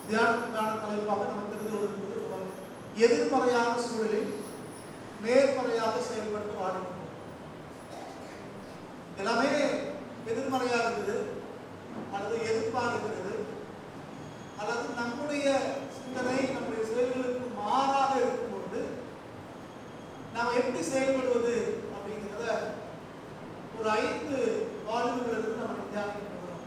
தியானத்துக்கான தலைப்பாக நம்ம தெரிந்து கொள்வது எதிர்மறையான சூழலில் நேர்மறையாக செயல்பட்டு வாழும் எல்லாமே எதிர்மறையா இருக்குது அல்லது எதிர்ப்பாக இருக்கிறது அல்லது நம்முடைய சிந்தனை நம்முடைய செயல்களுக்கு மாறாக இருக்கும் பொழுது நாம் எப்படி செயல்படுவது அப்படிங்கிறத ஒரு ஐந்து வாழ்வுகளுக்கு நம்ம தியானிக்க போகிறோம்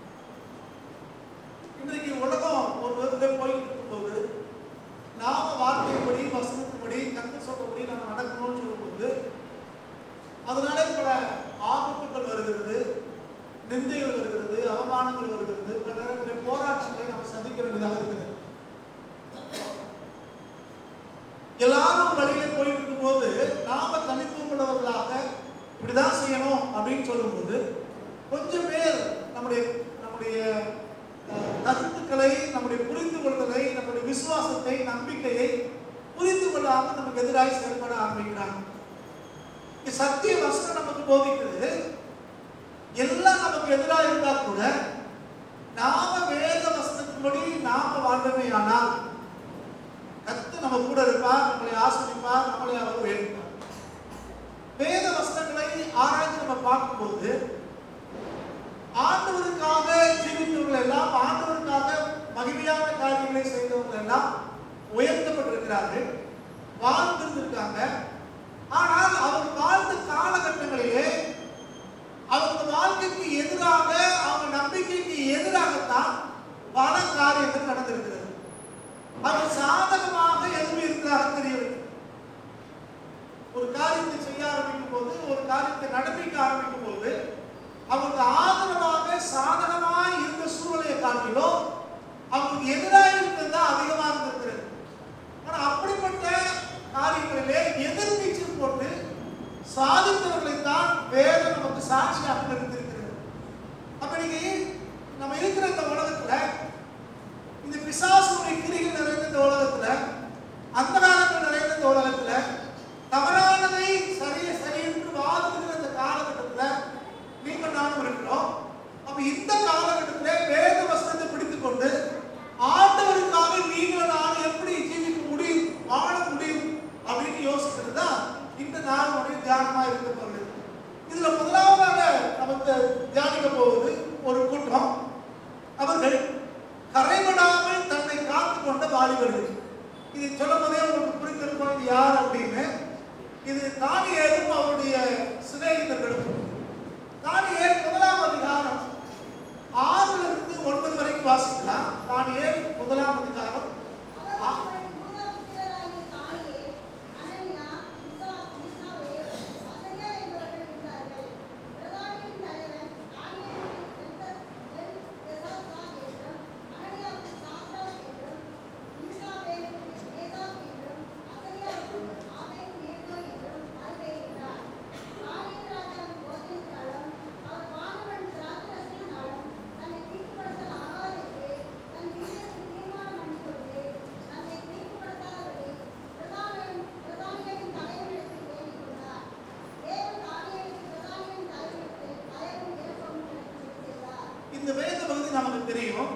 இன்றைக்கு உலகம் ஒரு விதத்தில் போயிட்டு இருக்கும்போது நாம வார்த்தைப்படி வசனத்தின்படி கத்து சொல்றபடி நம்ம நடக்கணும்னு சொல்லும்போது அதனால பல ஆபத்துகள் வருகிறது நிந்தைகள் வருகிறது அவமானங்கள் வருகிறது பல நேரங்களில் போராட்டங்களை நம்ம சந்திக்க வேண்டியதாக இருக்குது எல்லாரும் வழியில போயிட்டு இருக்கும்போது நாம தனித்துவம் உள்ளவர்களாக இப்படிதான் செய்யணும் அப்படின்னு சொல்லும்போது கொஞ்சம் பேர் நம்முடைய நம்முடைய அஹ், கருத்துக்களை நம்முடைய புரிந்து கொள்வதை நம்முடைய விசுவாசத்தை நம்பிக்கையை புரிந்து கொள்ளாமல் நமக்கு எதிராக செயல்பட ஆரம்பிக்கிறாங்க இங்க சத்திய வசனம் நமக்கு போதிக்கிறது எல்லாம் நமக்கு எதிராக இருந்தா கூட நாம வேத வசனத்தின்படி நாம வாழ்ந்தமே ஆனால் கத்து நம்ம கூட இருப்பார் நம்மளை ஆசிரிப்பார் நம்மளை அவர் உயர்ப்பார் வேத வசனங்களை ஆராய்ச்சி நம்ம பார்க்கும்போது ஆண்டவருக்காக ஜீவித்தவர்கள் எல்லாம் ஆண்டவருக்காக மகிமையான காரியங்களை செய்தவர்கள் எல்லாம் உயர்த்தப்பட்டிருக்கிறார்கள் வாழ்ந்திருந்திருக்காங்க ஆனால் அவர் வாழ்ந்த காலகட்டங்களிலே அவங்க வாழ்க்கைக்கு எதிராக அவங்க நம்பிக்கைக்கு எதிராகத்தான் பல காரியங்கள் நடந்திருக்கிறது அவர் சாதகமாக எதுவும் இருக்கிறாக தெரியவில்லை ஒரு காரியத்தை செய்ய ஆரம்பிக்கும் போது ஒரு காரியத்தை நடப்பிக்க ஆரம்பிக்கும் போது அவருக்கு ஆதரவாக சாதகமாக இருந்த சூழ்நிலையை காட்டிலும் அவங்களுக்கு எதிராக இருக்கிறது தான் அதிகமாக இருந்திருக்கிறது ஆனா அப்படிப்பட்ட காரியங்களிலே எதிர்நீச்சல் போட்டு சாதித்தவர்களை தான் வேதம் நமக்கு சாட்சியாக நிறுத்திருக்கிறது அப்ப நீங்க நம்ம இருக்கிற இந்த உலகத்துல இந்த பிசாசுடைய கிரிகள் நிறைந்த இந்த உலகத்துல அந்த காலத்தில் நிறைந்த இந்த உலகத்துல தவறானதை சரிய சரி என்று வாதிடுகிற இந்த காலகட்டத்துல நீங்கள் நானும் இருக்கிறோம் அப்ப இந்த காலகட்டத்துல வேத வசனத்தை பிடித்துக் கொண்டு ஆண்டவருக்காக நீங்கள் நானும் எப்படி ஜீவிக்க முடியும் வாழ முடியும் அப்படின்னு யோசிக்கிறது தான் இந்த நாளுடைய தியானமா இருக்க போகிறது இதுல முதலாவதாக நமக்கு தியானிக்க போவது ஒரு கூட்டம் அவர்கள் கரைபடாமல் தன்னை காத்து கொண்ட வாலிபர்கள் இது சொல்லும் போதே உங்களுக்கு புரிந்திருக்கும் இது யார் அப்படின்னு இது தானியேலும் அவருடைய சிநேகிதர்களும் தானியேல் முதலாம் அதிகாரம் ஆறுல இருந்து ஒன்பது வரைக்கும் வாசிக்கலாம் தானியேல் முதலாம் அதிகாரம் ஆ- இந்த வேத பகுதி நமக்கு தெரியும்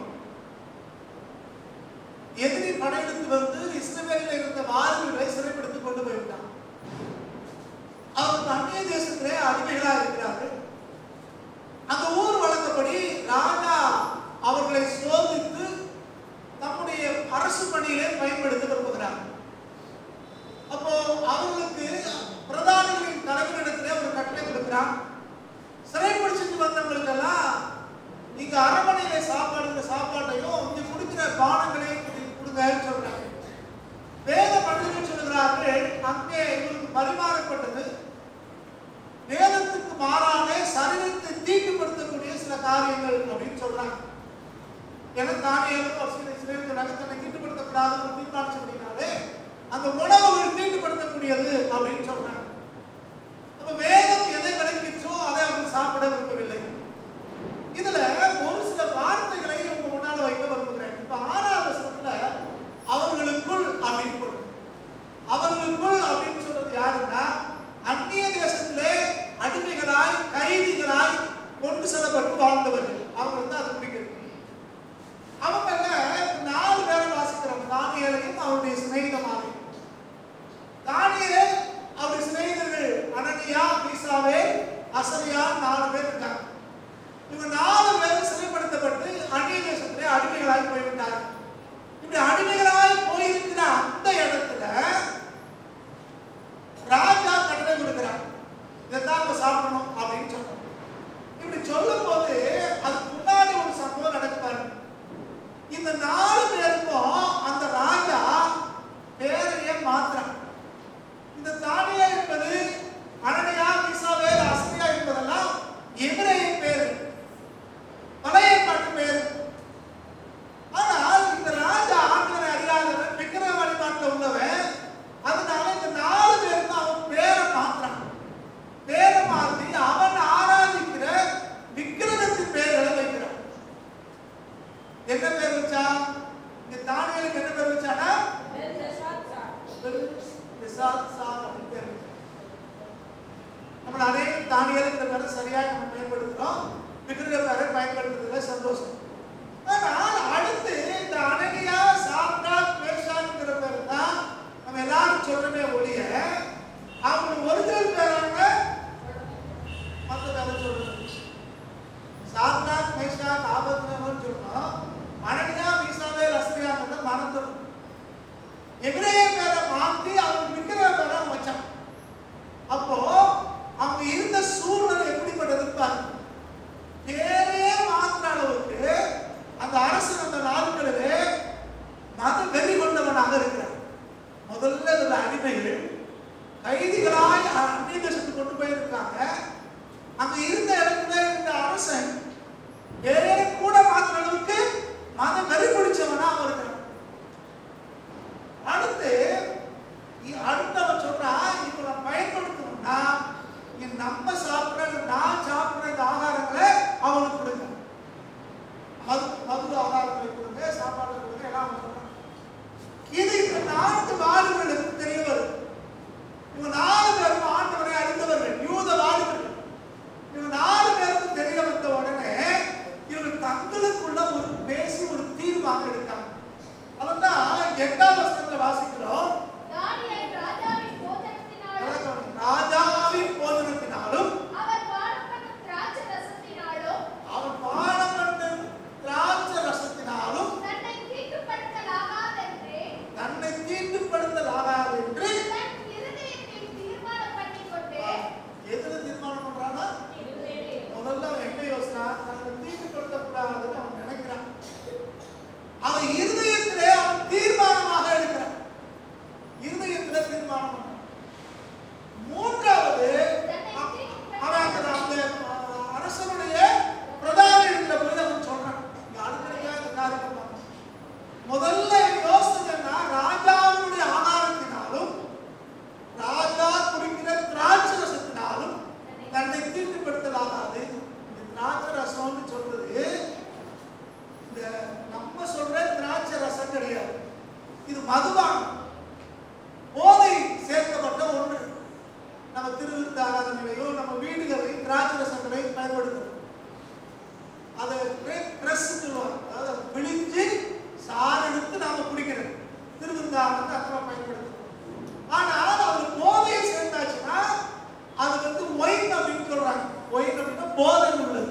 எதிரி படையெடுத்து வந்து இஸ்ரவேலில் இருந்த வாலிபர்களை சிறைப்படுத்தி கொண்டு போய்விட்டான் அவர்கள் அந்நிய தேசத்திலே அடிமைகளா இருக்கிறார்கள் அந்த ஊர் வழக்கப்படி ராஜா அவர்களை சோதித்து தம்முடைய அரசு பணியிலே பயன்படுத்த விரும்புகிறார் அப்போ அவர்களுக்கு பிரதானிகளின் தலைவரிடத்திலே ஒரு கட்டளை கொடுக்கிறான் சிறைப்பிடிச்சிட்டு வந்தவங்களுக்கெல்லாம் நீங்க அரண்மனையில சாப்பாடுங்கிற சாப்பாட்டையும் இங்க குடிக்கிற பானங்களையும் கொஞ்சம் கொடுங்கன்னு சொல்றாங்க வேத பண்டிதர்கள் சொல்கிறார்கள் அங்கே இவருக்கு பரிமாறப்பட்டது வேதத்துக்கு மாறாக சரீரத்தை தீட்டுப்படுத்தக்கூடிய சில காரியங்கள் அப்படின்னு சொல்றாங்க ஏன்னா தானியலும் ஒரு சில சிலருக்கு நகத்தனை தீட்டுப்படுத்தக்கூடாதுன்னு தீர்மானிச்சபடினாலே அந்த உணவுகள் தீட்டுப்படுத்தக்கூடியது அப்படின்னு சொல்றாங்க அப்ப வேதம் எதை விளக்கிச்சோ அதை அவங்க சாப்பிட விரும்பவில்லை இதுல ஒரு சில வார்த்தைகளை உங்க முன்னால வைக்க விரும்புகிறேன் இப்ப ஆறாவது வசனத்துல அவர்களுக்குள் அப்படின்னு போடுது. அவர்களுக்குள் அப்படின்னு சொல்றது யாருன்னா அந்நிய தேசத்திலே அடிமைகளாய் கைதிகளாய் கொண்டு செல்லப்பட்டு வாழ்ந்தவர்கள் அவங்க வந்து அதை பிடிக்கிறது அவங்க நாலு போயிருக்கிறார் இப்படி அடிமைகளாய் போயிருக்கிற அந்த இடத்துல ராஜா கட்டளை கொடுக்கிறார் இதைத்தான் நம்ம சாப்பிடணும் அப்படின்னு சொல்றோம் இப்படி சொல்லும் போது அதுக்கு முன்னாடி ஒரு சம்பவம் நடக்குவாரு இந்த நாலு பேருக்கும் அந்த ராஜா பேரையே மாத்துறான் இந்த தானியா என்பது அனனியா மிசாவேல் அஸ்ரியா என்பதெல்லாம் எபிரேய பேர் பழைய பாட்டு பேர் ஆனால் இந்த ராஜா ஆண்டவரை அறியாதவன் விக்கிரக வழிபாட்டில் உள்ளவன் அதனால இந்த நாலு பேருக்கும் அவன் பேரை மாத்துறான் பேரை மாத்தி அவன் ஆராதிக்கிற விக்கிரகத்தின் பெயர்களை வைக்கிறான் என்ன பேர் வச்சா இந்த தானியலுக்கு என்ன பேர் வச்சானா பிரசாத் சாத் அப்படின்னு பேர் வச்சான். நம்ம அதே தானியல் இந்த பேரை சரியாக நம்ம பயன்படுத்துறோம் விக்கிரக பேரை பயன்படுத்துறதுல சந்தோஷம் ஆனால் அடுத்து இந்த அனனியா சாத்ராக் மேஷாங்கிற பேர் தான் நம்ம எல்லாரும் சொல்றமே ஒழிய அவங்க ஒரிஜினல் பேராங்க மற்ற பேரை சொல்றது சாத்ராக் மேஷாக் ஆபத்னேகோன்னு சொல்றோம் அனனியா மீசாவேல் அஸ்ரியாங்கிறத மறந்துடும் எபிரேய பேரை மாத்தி அவங்க விக்கிரக பேரை வச்சான் அப்போ அவங்க இருந்த சூழ்நிலை எப்படிப்பட்டது பாருங்க பேரே மாத்திர அளவுக்கு அந்த அரசன் அந்த நாட்களிலே மத வெறி கொண்டவனாக இருக்கிறான் முதல்ல இதுல அடிமைகள் கைதிகளாய் அந்நிய தேசத்துக்கு கொண்டு போயிருக்காங்க அங்க இருந்த இடத்துல இந்த அரசன் பேரே கூட மாத்திர அளவுக்கு மத வெறி பிடிச்சவனா அவன் இருக்கிறான் அடுத்து இ- அடுத்தவன் சொல்றா இவனை பயன்படுத்தணும்னா இங்க நம்ம சாப்பிடுற இந்த நான் சாப்பிடுற இந்த ஆகாரங்களை அவனுக்கு கொடுங்க மது மது ஆகாரங்களை கொடுங்க சாப்பாடு கொடுங்க எல்லாம் அவன் சொல்றான் இது இந்த நாட்டு வாலிபர்களுக்கு தெரிய வருது இவங்க நாலு பேரும் ஆண்டவரை அறிந்தவர்கள் யூத வாலிபர்கள் இவங்க நாலு பேருக்கும் தெரிய வந்த உடனே இவங்க தங்களுக்குள்ள ஒரு பேசி ஒரு தீர்மானம் எடுத்தாங்க அதான் எட்டாம் வருஷத்துல வாசிக்கிறோம் தானியேல் ராஜாவின் போதனத்தினாலும் ராஜாவின் போதனத்தினாலும் அவர் பானப்பண்ணும் திராட்சை ரசத்தினாலும் அவன் பானம் பண்ண திராட்சை ரசத்தினாலும் தன்னை தீட்டுப்படுத்தலாகாதென்று தன்னை தீட்டுப்படுத்தலாகாது என்று தன் இருதயத்தில் தீர்மானம் பண்ணிக்கொண்டு எதுல தீர்மானம் பண்றானா முதல்ல அவன் என்ன யோசனா தன்னை தீட்டுப்படுத்தக்கூடாதுன்னு அவன் நினைக்கிறான் அவன் இருதயத்திலே அவன் தீர்மானமாக எடுக்கிறான் இருதயத்திலே தீர்மானம் பண்றான் மூன்றாவது அவ- அவன் அந்த அந்த அரசனுடைய பிரதான இடத்துல போய் அவன் சொல்றான் இங்க அடுத்தடியாக இந்த காரியத்தை பார்க்கணும். முதல்ல யோசனைன்னா ராஜாவுடைய ஆகாரத்தினாலும் ராஜா குடிக்கிற திராட்சை ரசத்தினாலும் தன்னை தீட்டுப்படுத்தலாகாது இந்த திராட்சை ரசம்னு சொல்றது இந்த நம்ம சொல்ற திராட்சை ரசம் கிடையாது இது மதுபானம் போதை சேர்க்கப்பட்ட ஒன்று நம்ம திருவிருத்த ஆராதனையிலையோ நம்ம வீடுகளையும் திராட்சை ரசங்களையும் பயன்படுத்துறோம் அதை பிரஸ் சொல்லுவாங்க அதாவது அதை பிழிஞ்சு சாறு எடுத்து நாம குடிக்கிறோம் திருவிருத்த ஆராதனை அப்புறம் பயன்படுத்துறோம் ஆனால் அது போதையை சேர்ந்தாச்சுன்னா அது வந்து ஒயின் அப்படின்னு சொல்றாங்க ஒயின் அப்படின்னா போதை உள்ளது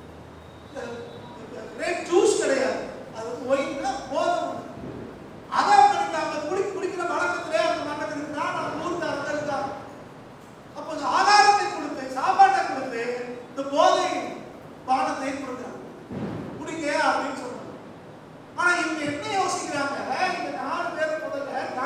கிரேப் ஜூஸ் கிடையாது அது வந்து ஒயின்னா போதை உள்ளது அதை அவங்களுக்கு அவங்க குடி குடிக்கிற வழக்கத்திலே அந்த மன்னன் இருந்தா நம்ம ஊருக்காரங்க இருக்காங்க அப்போ இந்த ஆகாரத்தை கொடுத்து சாப்பாட்டை கொடுத்து இந்த போதை பானத்தை கொடுக்குறாங்க குடிங்க அப்படின்னு சொல்றாங்க ஆனா இவங்க என்ன யோசிக்கிறாங்க இந்த நாலு பேர் முதல்ல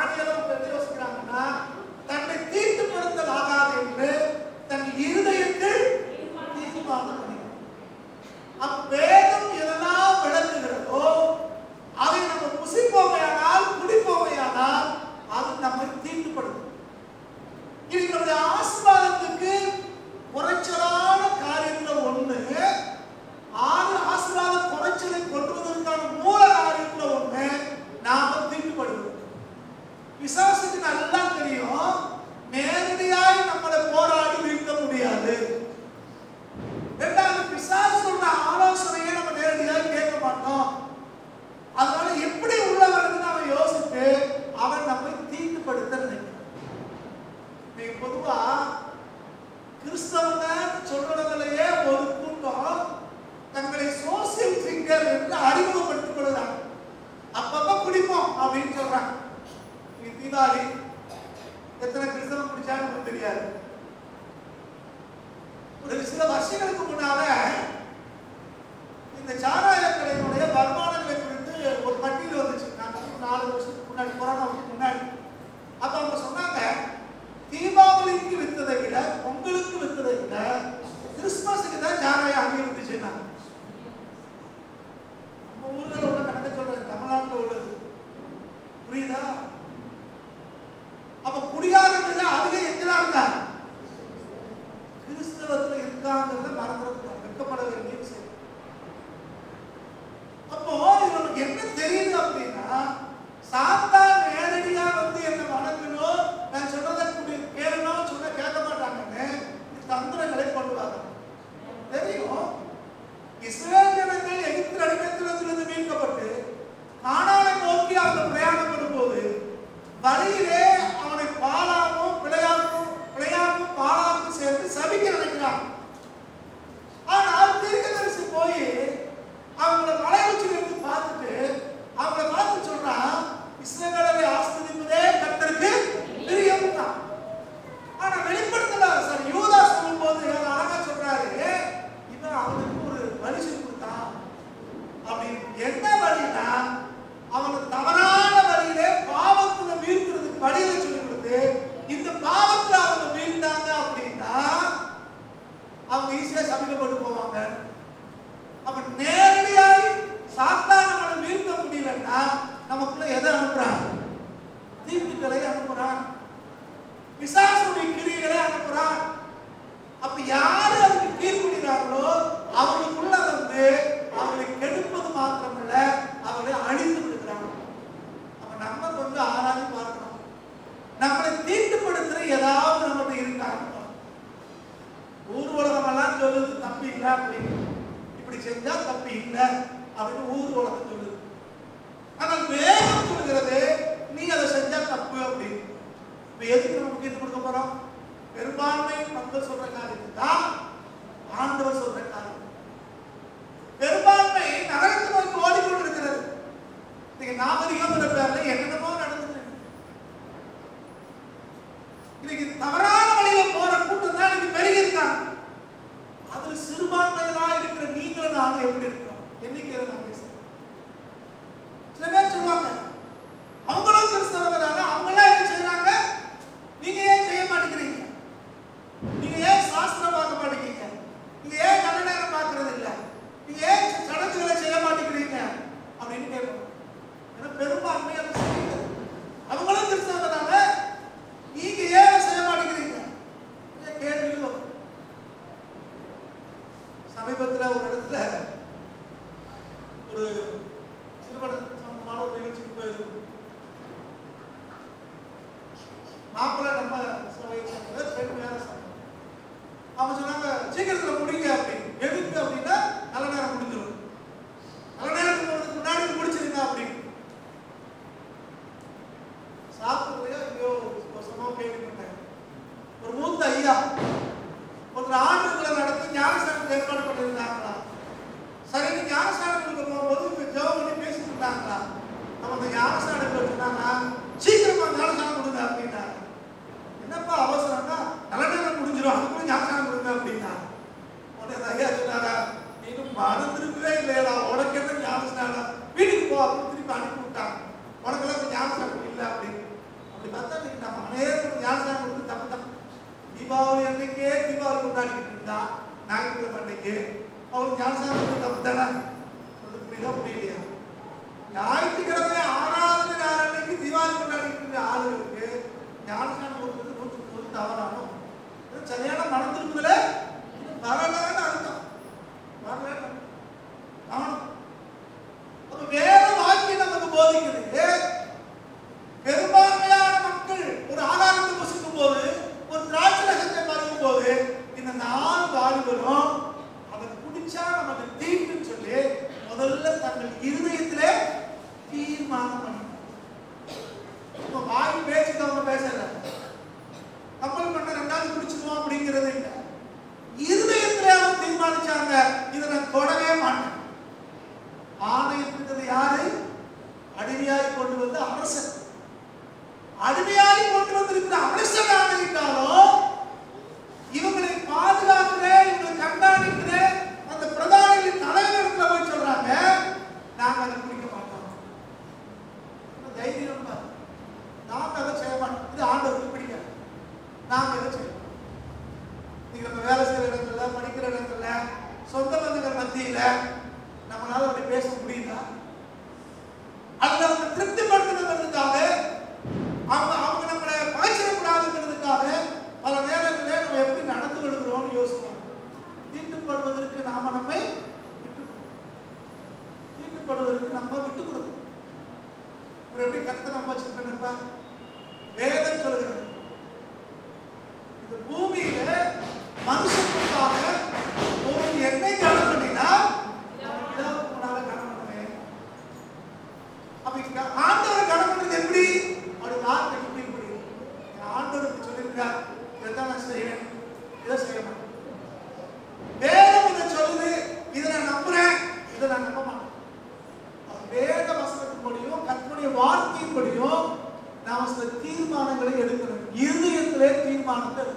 அப்படின்னு சொல்றாங்க நீ தீபாவளி எத்தனை கிறிஸ்தவம் பிடிச்சாலும் நமக்கு தெரியாது ஒரு சில வருஷங்களுக்கு முன்னால இந்த சாராய கடையினுடைய வருமானங்களை குறித்து ஒரு பட்டியல் வந்துச்சு நான் ஒரு நாலு வருஷத்துக்கு முன்னாடி கொரோனாவுக்கு முன்னாடி அப்ப அவங்க சொன்னாங்க தீபாவளிக்கு வித்ததை விட பொங்கலுக்கு வித்ததை விட கிறிஸ்துமஸுக்கு தான் சாராயம் அதிகம் இருந்துச்சுன்னாங்க நம்ம ஊர்ல உள்ள கணக்கு சொல்றேன் தமிழ்நாட்டுல உள்ளது புரியுதா அப்ப குடியாரங்க அதிகம் எங்கதான் இருந்தாங்க கிறிஸ்தவத்துல இருக்காங்கிறத மறந்துடக்கூடாது வெட்கப்பட வேண்டிய விஷயம் அப்போ இவனுக்கு என்ன தெரியுது அப்படின்னா சாத்தான் நேரடியா வந்து என்ன வணங்கணும் நான் சொல்றதை குடி கேளணும் சொன்ன கேட்க மாட்டாங்கன்னு தந்திரங்களை கொண்டு வராங்க தெரியும் இஸ்ரேல் ஜனங்கள் எகிப்து அடிமைத்தனத்திலிருந்து மீட்கப்பட்டு கானானை நோக்கி அவங்க பிரயாணம் பண்ணும்போது வழியிலே அவனை பாலாமும் பிழையாமும் பிழையாமும் பாலாமும் சேர்த்து சபிக்க நினைக்கிறான் ஆனால் தீர்க்கதரிசி போய் அவங்கள மலை உச்சியில இருந்து பார்த்துட்டு அவங்கள பார்த்து சொல்றான் இஸ்ரவேலரை ஆஸ்வதிப்பதே கர்த்தருக்கு பிரியம் தான் ஆனா வெளிப்படுத்தல சார் யூதா சொல்லும்போது அவர் அழகா சொல்றாரு இவன் அவனுக்கு ஒரு வழி சொல்லி கொடுத்தான் அப்படின்னு என்ன வழினா அவனுக்கு தவறான வழியிலே பாவத்துல வீழ்த்துறதுக்கு வழியை சொல்லி கொடுத்து இந்த பாவத்துல அவங்க வீழ்ந்தாங்க அப்படின்னா அவங்க ஈஸியா சபிக்கப்பட்டு போவாங்க அப்ப நேரடியாய் சாத்தான் நம்மளை வீழ்த்த முடியலன்னா நமக்குள்ள எதை அனுப்புறான் தீர்ப்புகளை அனுப்புறான் பிசாசுடைய கிரியைகளை அனுப்புறான் அப்ப யாரு அதுக்கு கீழ்ப்படுகிறார்களோ அவங்களுக்குள்ள வந்து அவங்களை கெடுப்பது மாத்திரமல்ல அவர்களை அழித்து விடுகிறாங்க அப்ப நம்ம கொஞ்சம் ஆராய்ச்சி பார்க்கணும் நம்மளை தீட்டுப்படுத்துற ஏதாவது நம்மகிட்ட இருக்காங்க ஊர் உலகம் எல்லாம் சொல்லுது தப்பு இல்லை அப்படின்னு இப்படி செஞ்சா தப்பு இல்லை அப்படின்னு ஊர் உலகம் சொல்லுது ஆனால் வேகம் சொல்லுகிறது நீ அதை செஞ்சா தப்பு அப்படின்னு இப்ப எதுக்கு நம்ம முக்கியத்துவம் கொடுக்க போறோம் பெரும்பான்மை மக்கள் சொல்ற காரியத்துக்கு தான் ஆண்டவர் சொல்ற காரியம் பெரும்பான்மை நகரத்தை நோக்கி ஓடிக்கொண்டிருக்கிறது இன்னைக்கு நாகரிகம் பேர்ல என்னென்னமோ நடந்துட்டு இருக்கு. இன்னைக்கு தவறான வழியில போற கூட்டம் தான் இன்னைக்கு பெருகி இருக்காங்க அதுல சிறுபான்மைகளா இருக்கிற நீங்களும் நானும் எப்படி இருக்கிறோம் எண்ணிக்கையில நான் பேசுறேன் சில பேர் சொல்லுவாங்க அவங்களும் கிறிஸ்தவங்க தானே அவங்களாம் என்ன செய்யறாங்க நீங்க ஏன் செய்ய மாட்டேங்கிறீங்க நீங்க ஏன் சாஸ்திரம் பார்க்க மாட்டேங்கிறீங்க நீங்க ஏன் நல்ல நேரம் பார்க்கறது இல்ல நீங்க ஏன் சடங்குகளை செய்ய மாட்டேங்கிறீங்க அப்படின்னு கேட்போம் ஏன்னா பெரும்பான்மை அதை செய்யுது அவங்களும் கிறிஸ்தவங்க தானே நீங்க ஏன் அதை செய்ய மாட்டேங்கிறீங்க இந்த கேள்வி வரும். சமீபத்துல ஒரு இடத்துல ஒரு திருமண சம்பந்தமான ஒரு நிகழ்ச்சிக்கு போயிருந்தோம் மாப்பிள்ளை நம்ம சபையை சேர்ந்தவர் பெண் வேற சபை அவங்க சொன்னாங்க சீக்கிரத்துல முடிங்க அப்படின்னு எதுக்கு அப்படின்னா நல்ல நேரம் முடிஞ்சிடும் நல்ல நேரத்துக்கு போறதுக்கு முன்னாடி இது முடிச்சிருங்க அப்படின்னு சாப்பிடுறதையோ ஐயோ ஒரு சம்பவம் கேள்விப்பட்டேன் ஒரு மூத்த ஐயா ஒருத்தர் ஆண்டுகளை நடத்தி ஞானஸ்தானம் ஏற்பாடு பண்ணியிருந்தாங்களா சரின்னு ஞானஸ்தானம் கொடுக்க போகும்போது இவங்க ஜெபம் பண்ணி பேசிட்டு இருந்தாங்களா நம்ம அந்த ஞானஸ்தானத்தில் சொன்னாங்க சீக்கிரமா ஞானஸ்தானம் கொடுங்க அப்படின்னாங்க என்னப்பா அவசரம்னா நல்ல நேரம் முடிஞ்சிடும் அதுக்குள்ள ஞாபகம் கொடுங்க அப்படின்னா உடனே அந்த ஐயா சொன்னாரா நீனும் மறந்துருக்கவே இல்லையடா உனக்கு என்ன ஞாபகம் வீட்டுக்கு போ அப்படின்னு திருப்பி அனுப்பி விட்டாங்க உனக்கெல்லாம் இப்ப ஞாபகம் இல்லை அப்படின்னு அப்படி பார்த்தா இன்னைக்கு நம்ம அநேகம் ஞாபகம் கொடுத்து தப்பு தான் தீபாவளி அன்னைக்கே தீபாவளி கொண்டாடிக்கிட்டு இருந்தா ஞாயிற்றுக்கிழமை அன்னைக்கு அவருக்கு ஞாபகம் கொடுத்து தப்பு தானே சொல்றது புரியுதா புரியலையா ஞாயிற்றுக்கிழமை ஆறாவது நாள் அன்னைக்கு தீபாவளி கொண்டாடிட்டு இருக்க ஆளுகளுக்கு ஞானஸ்நானம் கொடுத்தது நூற்றுக்கு நூறு தவறானோ இது சரியான மனம் திரும்புதல வரலன்னு அர்த்தம் வரலன்னு கவனம் அப்ப வேற வாக்கியம் நமக்கு போதிக்கிறது பெரும்பான்மையான மக்கள் ஒரு ஆதாரத்தை புசிக்கும் போது ஒரு திராட்சை ரசத்தை பருகும் போது இந்த நாலு வாலிபரும் அதை குடிச்சா நமக்கு தீட்டுன்னு சொல்லி முதல்ல தங்கள் இருதயத்திலே தீர்மானம் பண்ணி இப்ப வாய் பேச்சுக்கு அவங்க பேசல கப்பல் பண்ண ரெண்டாவது குடிச்சிருவோம் அப்படிங்கிறது இல்ல இருதயத்துல அவங்க தீர்மானிச்சாங்க இதை நான் தொடவே மாட்டேன் ஆணையிட்டது யாரு அடிமை அடிமையாய் கொண்டு வந்த அரசன் அடிமையாய் கொண்டு வந்திருக்கிற அரசனாக இருந்தாலும் இவங்களை பாதுகாக்கிறேன் இவங்களை கண்காணிக்கிறேன் அந்த பிரதானிகளின் தலைவர்கிட்ட போய் சொல்றாங்க நாங்க அதை குடிக்க மாட்டோம் என்ன தைரியம் பாரு. நாங்க அதை செய்ய மாட்டோம் இது ஆண்டவருக்கு பிடிக்காது நாங்க அதை செய்ய மாட்டோம் நீங்க நம்ம வேலை செய்யற இடத்துல படிக்கிற இடத்துல சொந்த பந்தங்கள் மத்தியில நம்மளால அப்படி பேச முடியுதா அல்லது அவங்க திருப்திப்படுத்தணுங்கிறதுக்காக அவங்க அவங்க நம்மளை பகைச்சிடக்கூடாதுங்கிறதுக்காக பல நேரங்களில் நம்ம எப்படி நடந்து கொள்கிறோம்னு யோசிக்கணும் தீட்டுப்படுவதற்கு நாம நம்மை விட்டு கொடுக்கணும். தீட்டுப்படுவதற்கு நம்ம விட்டு கொடுக்கணும் இவர் எப்படி கருத்தை நம்ம வச்சிருக்கணும்ப்பா வேதம் சொல்கிறது இந்த பூமியில மனுஷனுக்காக ஒரு எண்ணெய் கடன் பண்ணினா பிதாவுக்கு முன்னால கடன் பண்ணுவேன் அப்ப இங்க ஆண்டவர் கடன் பண்றது எப்படி ஒரு வார்த்தை எப்படி புரியும் ஆண்டவருக்கு சொல்லியிருக்கார் இதைத்தான் நான் செய்வேன் இதை செய்ய மாட்டேன் வேதம் இதை சொல்லுது இதை நான் நம்புறேன் இதை நான் நம்ப மாட்டேன் அப்ப வேத வசனத்தின்படியும் கற்பனுடைய வார்த்தையின்படியும் நாம சில தீர்மானங்களை எடுக்கணும் இருதயத்திலே தீர்மானத்தை எடுக்கணும்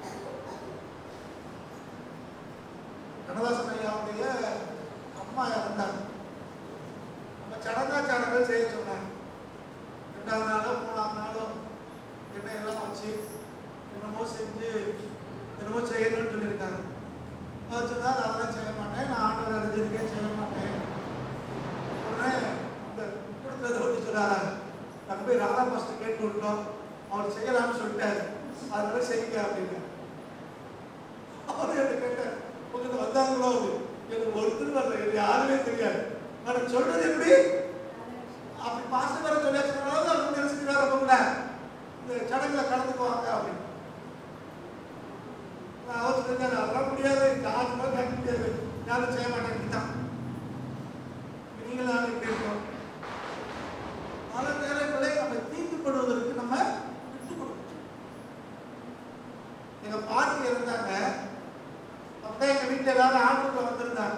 கண்ணதாசன் ஐயாவுடைய அம்மா இறந்தாங்க நம்ம சடங்காச்சாரங்கள் செய்ய சொன்னாங்க ரெண்டாவது நாளோ மூணாவது நாளோ எண்ணெய் எல்லாம் வச்சு என்னமோ செஞ்சு என்னமோ செய்யணும்னு சொல்லியிருக்காங்க அவர் சொன்னார் அதெல்லாம் செய்ய மாட்டேன் நான் ஆண்டவர் அறிஞ்சிருக்கேன் செய்ய மாட்டேன் உடனே இந்த கொடுத்ததை ஒன்று சொன்னாராங்க நம்ம போய் ராதா மாஸ்டர் கேட்டு விட்டோம் அவர் செய்யலாம்னு சொல்லிட்டாரு அதனால செய்யுங்க அப்படின்னு அவர் என்ன கேட்டார் உங்களுக்கு வந்தாங்களோ அது எனக்கு ஒருத்தர் வரல எனக்கு யாருமே தெரியாது நான் சொல்றது எப்படி அப்படி பாஸ்டர் வர சொல்லியாச்சுனாலும் அவர் நினைச்சுக்கிறார் அப்ப கூட இந்த சடங்குல கலந்துக்குவாங்க அப்படின்னு நான் அவர் சொல்லிட்டாரு அதெல்லாம் முடியாது யாரும் கூட கேட்க முடியாது யாரும் செய்ய மாட்டேன் தான் நீங்களும் இப்படி இருக்கோம் பல நேரங்களை நம்ம தீட்டுப்படுவதற்கு நம்ம விட்டு கொடுக்கணும் எங்க பாட்டி இருந்தாங்க அப்பதான் எங்க வீட்டுல எல்லாரும் ஆண்டுக்குள்ள வந்திருந்தாங்க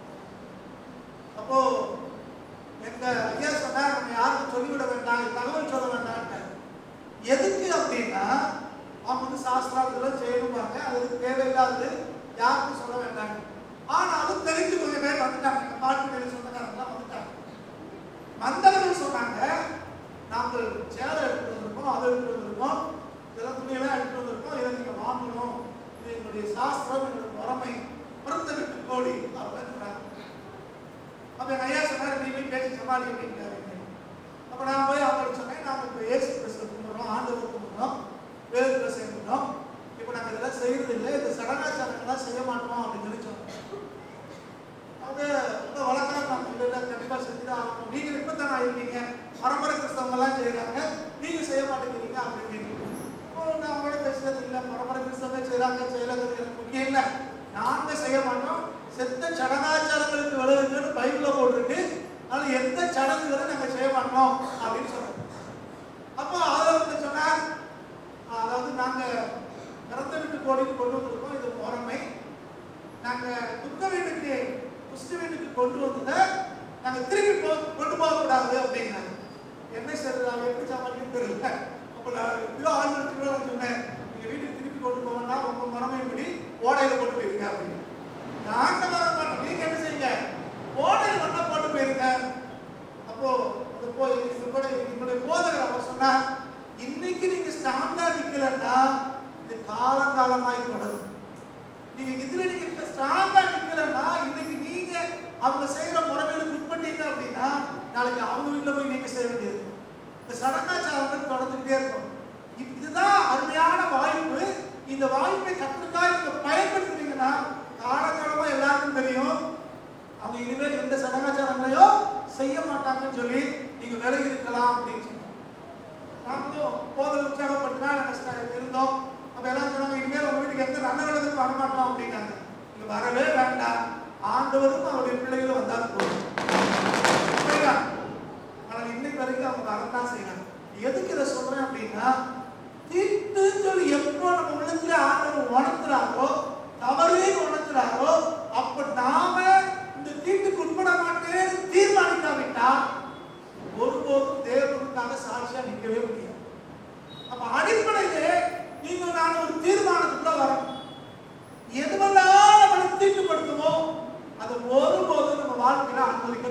அப்போ எங்க ஐயா சொன்னா நம்ம யாருக்கும் சொல்லிவிட வேண்டாம் இது தகவல் சொல்ல வேண்டாம்னு எதுக்கு அப்படின்னா அவங்க வந்து சாஸ்திரார்த்தம் செய்யணும்பாங்க அதுக்கு தேவையில்லாதது யாருக்கும் சொல்ல வேண்டாம் ஆனாலும் தெரிஞ்சு கொஞ்சம் பேர் வந்துட்டாங்க எங்க பாட்டி பேர் சொந்தக்காரங்களாம் வந்துட்டாங்க வந்தவர்கள் சொன்னாங்க நாங்கள் சேலை எடுத்து வந்திருக்கோம் அதை எடுத்து வந்திருக்கோம் இதெல்லாம் துணியெல்லாம் எடுத்து வந்திருக்கோம் இதை நீங்க வாங்கணும் இது எங்களுடைய சாஸ்திரம் எங்களுடைய முறைமை பிறந்த விட்டு கோடி அப்படின்னு சொன்னாங்க அப்ப எங்க ஐயா சொன்னாரு நீ போய் பேசி சமாளி அப்படிங்கிறாரு அப்ப நான் போய் அவங்களுக்கு சொன்னேன் நாங்க இப்போ ஏசு கிறிஸ்துவ கும்பிடுறோம் ஆண்டவர் கும்பிடுறோம் வேதத்துல சேர்ந்துட்டோம் இப்போ நாங்க இதெல்லாம் செய்யறது இல்லை இந்த சடங்காச்சாரங்கள்லாம் செய்ய மாட்டோம் அப்படின்னு சொல்லி சொன்னோம் அவங்க ரொம்ப வழக்கம் நாங்கள் இல்லை இல்லை கண்டிப்பாக செஞ்சுதான் ஆகணும் நீங்கள் இப்போ தானே இருக்கீங்க பரம்பரை கிறிஸ்தவங்கெல்லாம் செய்கிறாங்க நீங்கள் செய்ய மாட்டேங்கிறீங்க அப்படின்னு இப்போ நான் அவங்களோட பேசுறது இல்லை பரம்பரை கிறிஸ்தவங்க செய்கிறாங்க செய்யலங்கிறது எனக்கு முக்கியம் இல்லை நாங்கள் செய்ய மாட்டோம் செத்த சடங்காச்சாரங்களுக்கு விளைவுன்னு பைபிளில் போட்டிருக்கு அதனால எந்த சடங்குகளை நாங்கள் செய்ய மாட்டோம் அப்படின்னு சொன்னாங்க அப்போ அதில் வந்து சொன்னார் அதாவது நாங்கள் இறந்த வீட்டு கோடிக்கு கொண்டு வந்திருக்கோம் இது முறைமை நாங்க துக்க வீட்டுக்கு குஷ்ட வீட்டுக்கு கொண்டு வந்ததை நாங்க திருப்பி போ கொண்டு போக கூடாது அப்படின்னாங்க என்ன சார் நான் எப்படி சமாளிக்க தெரியல அப்ப நான் எப்படியோ ஆண்டு சொன்னேன் நீங்க வீட்டுக்கு திருப்பி கொண்டு போகணும்னா உங்க முறைமைப்படி ஓடையில போட்டு போயிருங்க அப்படின்னு நாங்க வர மாட்டோம் நீங்க என்ன செய்யுங்க ஓடையில மண்ணா போட்டு போயிருங்க அப்போ அது போய் உங்களுடைய உங்களுடைய போதகர் அவர் சொன்னார் இன்னைக்கு நீங்க ஸ்ட்ராங்கா நிக்கலன்னா இது காலங்காலமாய் தொடரும் நீங்க இதுல நீங்க ஸ்ட்ராங்கா நிக்கலன்னா இன்னைக்கு நீங்க அவங்க செய்யற முறைகளுக்கு உட்பட்டீங்க அப்படின்னா நாளைக்கு அவங்க வீட்டுல போய் நீங்க செய்ய வேண்டியது இந்த சடங்காச்சாரங்கள் தொடர்ந்துகிட்டே இருக்கும் இது- இதுதான் அருமையான வாய்ப்பு இந்த வாய்ப்பை கற்றுக்காக நீங்க பயன்படுத்துறீங்கன்னா காலகாலமா எல்லாருக்கும் தெரியும் அவங்க இனிமேல் எந்த சடங்காச்சாரங்களையோ செய்ய மாட்டாங்கன்னு சொல்லி நீங்க விலகி இருக்கலாம் அப்படின்னு சொன்னாங்க நாங்களும் போதல் உற்சாகப்பட்டுனா நாங்கள் இருந்தோம் அப்ப எல்லாம் சொன்னாங்க இனிமேல் உங்க வீட்டுக்கு எந்த நல்ல விதத்துக்கு வர மாட்டோம் அப்படின்னாங்க நீங்க வரவே வேண்டாம் ஆண்டவரும் அவருடைய பிள்ளைகளும் வந்தால் போதும் புரியுதா? ஆனால் இன்னைக்கு வரைக்கும் அவங்க வரதான் செய்யறாங்க எதுக்கு இதை சொல்றேன் அப்படின்னா தீட்டுன்னு சொல்லி எப்போ நம்ம உள்ளத்துல ஆண்டவர் உணர்த்துறாரோ தவறுன்னு உணர்த்துறாரோ அப்ப நாம இந்த தீட்டுக்கு உட்பட மாட்டேன்னு தீர்மானிக்காவிட்டா ஒருபோதும் ஒருபோதும் நம்ம வாழ்க்கையில அனுமதிக்க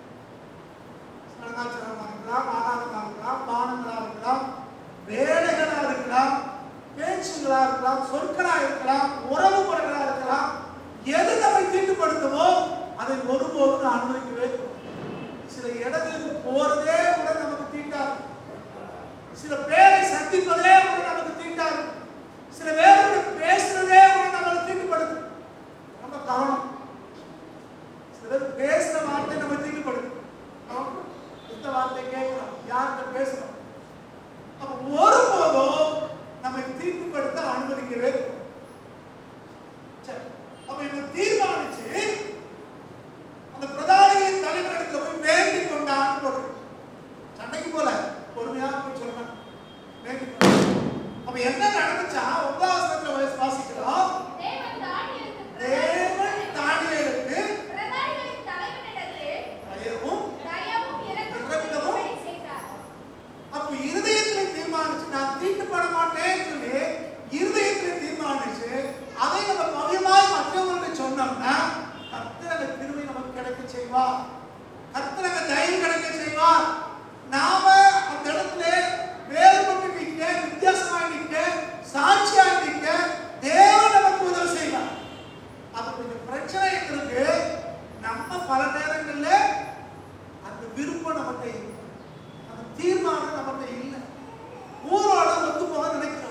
சடங்காச்சாரமா இருக்கலாம் ஆகாரமா இருக்கலாம் பானங்களா இருக்கலாம் வேலைகளா இருக்கலாம் பேச்சுங்களா இருக்கலாம் சொற்களா இருக்கலாம் உறவு முறைகளா இருக்கலாம் எது நம்மை தீட்டுப்படுத்துமோ அதை ஒருபோதும் நான் அனுமதிக்கவே கூடாது. சில இடங்களுக்கு போறதே கூட நமக்கு தீட்டாது சில பேரை சந்திப்பதே கூட நமக்கு தீட்டாது சில பேரோட பேசுறதே கூட நம்மளை தீட்டுப்படுது நம்ம கவனம் சில பேர் பேசுற வார்த்தை நம்ம தீட்டுப்படுது கவனம். எந்த வார்த்தை கேட்கிறோம் யார்கிட்ட பேசுறோம் அப்ப ஒருபோதும் நம்மை தீட்டுப்படுத்த அனுமதிக்கவே கூடாது. சரி அப்ப இவங்க தீர்மானிச்சு அந்த பிரதானியின் தலைவரிடத்துல போய் வேண்டிக் கொண்டான்னு போடுறது சண்டைக்கு போல பொறுமையா போய் சொல்லணும் வேண்டிக் கொண்டான். அப்ப என்ன நடந்துச்சா ஒன்பதாவதுல வாசிக்கிறோம் தேவன் தானியேலுக்கு தேவன் தானியேலுக்கு பிரதானிகளின் தலைவனிடத்தில் தயவும் தயவும் இரக்கமும் இரக்கமும் இருக்கும்படி செய்தார். அப்ப இருதயத்துல தீர்மானிச்சு நான் தீட்டுப்பட மாட்டேன்னு சொல்லி இருதயத்துல தீர்மானிச்சு அதை நம்ம பவியமாய் மற்றவங்களுக்கு சொன்னோம்னா கர்த்தர் அந்த கிருபை நமக்கு கிடைக்க செய்வார் கர்த்தர் அந்த தயவு கிடைக்க செய்வார் நாம அந்த இடத்துல வேறுபட்டு நிற்க வித்தியாசமாய் நிற்க சாட்சியாய் நிற்க தேவன் நமக்கு உதவி செய்வார் அப்ப கொஞ்சம் பிரச்சனை எங்களுக்கு நம்ம பல நேரங்கள்ல அந்த விருப்பம் நம்மகிட்ட இல்லை அந்த தீர்மானம் நம்மகிட்ட இல்லை ஊரோட ஒத்து போக நினைக்கிறோம்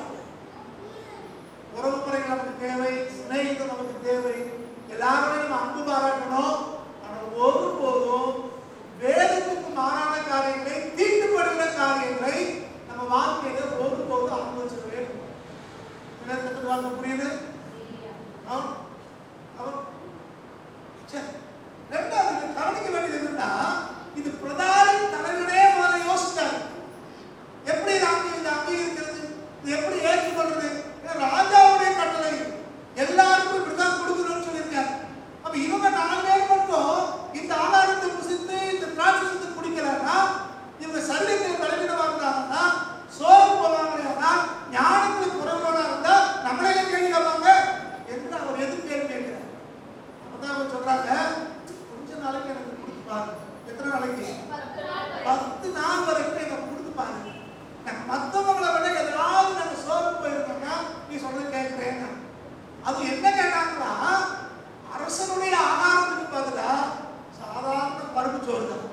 உறவு முறைகள் நமக்கு தேவை சிநேகிதம் நமக்கு தேவை எல்லாருமே நம்ம அன்பு பாராட்டணும் ஆனால் ஒருபோதும் வேதத்துக்கு மாறான காரியங்களை தீட்டுப்படுகிற காரியங்களை நம்ம வாழ்க்கையில ஒருபோதும் அனுபவிச்சிடவே கூடாது. என்ன கத்துட்டு வாங்க புரியுது ஆம். ஆம். சரி. ரெண்டாவது இங்க கவனிக்க வேண்டியது என்னன்னா இது பிரதான தலைவனே முதல்ல யோசிச்சாரு எப்படி இது அங்கே இது அங்கீகரிக்கிறது இது எப்படி ஏற்றுக்கொள்றது இது ராஜாவுடைய கட்டளை எல்லாருக்கும் இப்படிதான் கொடுக்கணும்னு சொல்லியிருக்காரு அப்ப இவங்க நாலு பேர் மட்டும் இந்த ஆதாரத்தை புசித்து இந்த திராட்சத்தை குடிக்கிறாங்கன்னா இவங்க சரீரத்தில் பலவீனமா இருந்தாங்கன்னா சோறு போவாங்கன்னா ஞானத்தில் குறைவோடா இருந்தா நம்மளே கேள்வி கேட்பாங்க என்று அவர் எது கேள்வி கேட்கிறார் அப்பதான் அவங்க சொல்றாங்க கொஞ்ச நாளைக்கு எனக்கு கொடுத்து பாருங்க எத்தனை நாளைக்கு பத்து நாள் வரை பத்து நாள் வரைக்கும் எங்க கொடுத்து பாருங்க நாங்க மத்தவங்களை விட எதாவது நாங்க சோர்வு போயிருந்தோம்னா நீ சொல்ல கேட்கிறேன் அது என்ன கேட்டாங்கன்னா அரசனுடைய ஆகாரத்துக்கு பதிலா சாதாரண பருப்பு சோறு தான்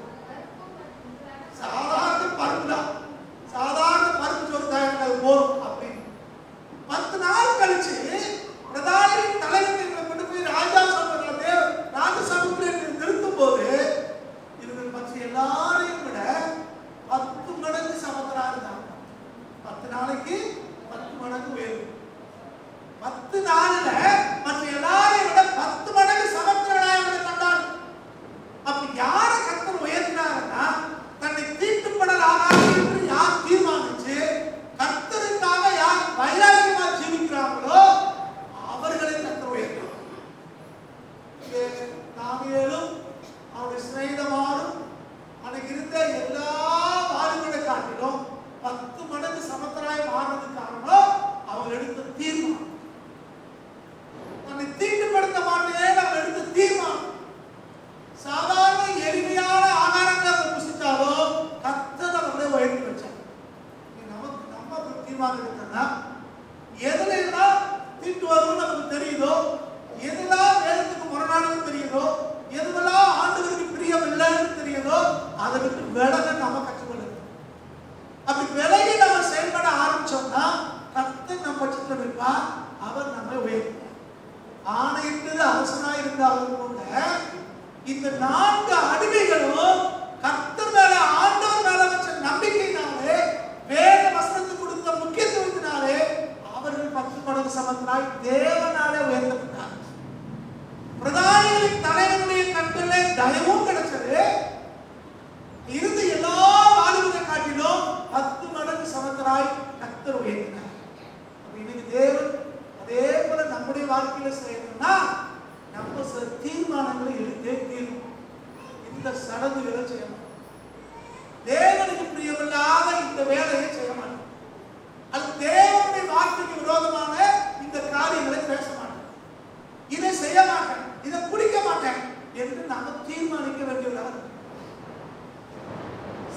சாதாரண பருப்பு தான் சாதாரண பருப்பு சோறு தான் எனக்கு அது போதும் அப்படின்னு பத்து நாள் கழிச்சு பிரதானியின் தலைவர்களை கொண்டு போய் ராஜா சபையில ராஜ சபைக்குள்ள நிறுத்தும் போது இவர்கள் மற்ற எல்லாரையும் விட பத்து மடங்கு சமத்தரா இருந்தாங்க பத்து நாளைக்கு பத்து மடங்கு உயர்வு பத்து நாள்ல மற்ற எல்லாரையும் விட பத்து மடங்கு சமத்திரனா இவங்களை கண்டாங்க அப்ப யார கர்த்தர் உயர்த்தினாருன்னா தன்னை தீட்டுப்படலாகாது என்று யார் தீர்மானிச்சு கர்த்தருக்காக யார் வைராக்கியமா ஜீவிக்கிறாங்களோ அவர்களை கர்த்தர் உயர்த்தினார் இங்கே தானியேலும் அவருடைய சிநேகிதமாரும் அன்னைக்கு இருந்த எல்லா வாலிபர்களை காட்டிலும் பத்து மடங்கு சமத்தராய் மாறினது காரணம் அவங்க எடுத்த தீர்மானம் தன்னை தீட்டுப்படுத்த மாட்டேன் அவங்க எடுத்த தீர்மானம் சாதாரண எளிமையான ஆகாரங்களை அவங்க புசித்தாலோ கர்த்தர் அவர்களை உயர்த்தி வச்சார் இது நமக்கு நம்ம ஒரு தீர்மானம் எடுத்தோம்னா எதுல எல்லாம் தீட்டு வரும்னு நமக்கு தெரியுதோ எதெல்லாம் வேதத்துக்கு முரணானது தெரியுதோ எதுவெல்லாம் ஆண்டவருக்கு பிரியம் இல்லைன்னு தெரியுதோ அதை விட்டு விலக நாம கற்றுக்கொள்ளணும் அப்படி விலகி நம்ம செயல்பட ஆரம்பிச்சோம்னா கர்த்தர் நம்ம பட்சத்தில் இருப்பார் அவர் நம்மை உயர்த்துவார் ஆணையிட்டது அரசனாய் இருந்தாலும் கூட இந்த நான்கு அடிமைகளும் கர்த்தர் மேல ஆண்டவர் மேல வச்ச நம்பிக்கையினாலே வேத வசனத்துக்கு கொடுத்த முக்கியத்துவத்தினாலே அவர்கள் பத்து மடங்கு சமத்தினாய் தேவனாலே உயர்த்தப்பட்டார் பிரதானிகளின் தலைவனுடைய கண்களிலே தயவும் கிடைச்சது இருந்து எல்லா வாலிபத்தை காட்டிலும் பத்து மடங்கு சமத்தராய் கர்த்தர் உயர்த்தினார் அப்ப இன்னைக்கு தேவன் அதே போல நம்முடைய வாழ்க்கையில செய்யணும்னா நம்ம சில தீர்மானங்களை எடுத்தே தீரும்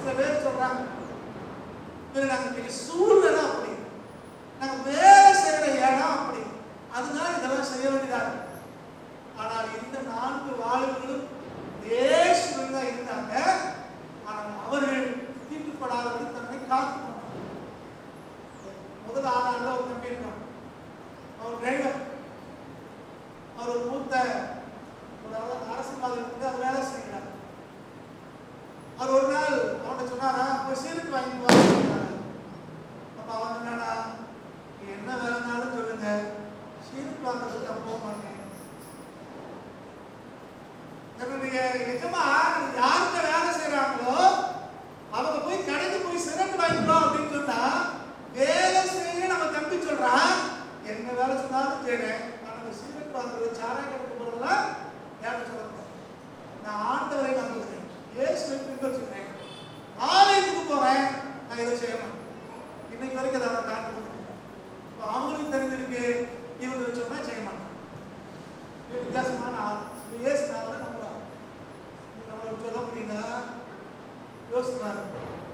சில பேர் சொல்றாங்க "இல்ல, நாங்க இன்னைக்கு சூழ்நிலை அப்படி நாங்க வேலை செய்யற இடம் அப்படி அதனால இதெல்லாம் செய்ய வேண்டியதா இருக்கு ஆனால் இந்த நான்கு வாழ்வுகளும் தேசுவில் தான் இருந்தாங்க ஆனால் அவர்கள் தீட்டுப்படாதபடி தன்னை காத்து முதல் ஆறாண்டுல ஒரு தம்பி இருக்கான் அவர் டிரைவர் அவர் ஒரு மூத்த ஒரு அர- அரசியல்வாதி இருந்து அவர் வேலை செய்கிறார் அவர் ஒரு நாள் அவன்கிட்ட சொன்னாரா போய் சீருக்கு வாங்கிட்டு வா அப்படின்னாரு. அப்ப அவன் என்னடா "நீ என்ன வேலைனாலும் சொல்லுங்க சீருக்கு வாங்குறதுக்கு நான் போக மாட்டேன் என்னுடைய எஜமா யார்கிட்ட வேலை செய்யறாங்களோ அவங்க போய் கடைக்கு போய் சிறப்பு வாங்கிக்கலாம் அப்படின்னு சொன்னா வேலை செய்ய நம்ம தம்பி சொல்றான் என்ன வேலை சொன்னாலும் செய்றேன் ஆனா இந்த சிகரெட் வாங்குறது சாராய கடைக்கு போறதெல்லாம் யார்கிட்ட சொல்லுங்க நான் ஆண்டவரை நம்புகிறேன் இயேசுவை பின்பற்றுகிறேன் ஆலயத்துக்கு போறேன் நான் இதை செய்யணும் இன்னைக்கு வரைக்கும் அதை அவன் காட்டு இப்போ அவங்களுக்கு தெரிஞ்சிருக்கு இவங்க சொன்னா செய்ய மாட்டான் இது வித்தியாசமான ஆள் இது இயேசு நான் வந்து நம்புறான் நம்மளை சொல்ல முடியுங்களா யோசிக்கிறாரு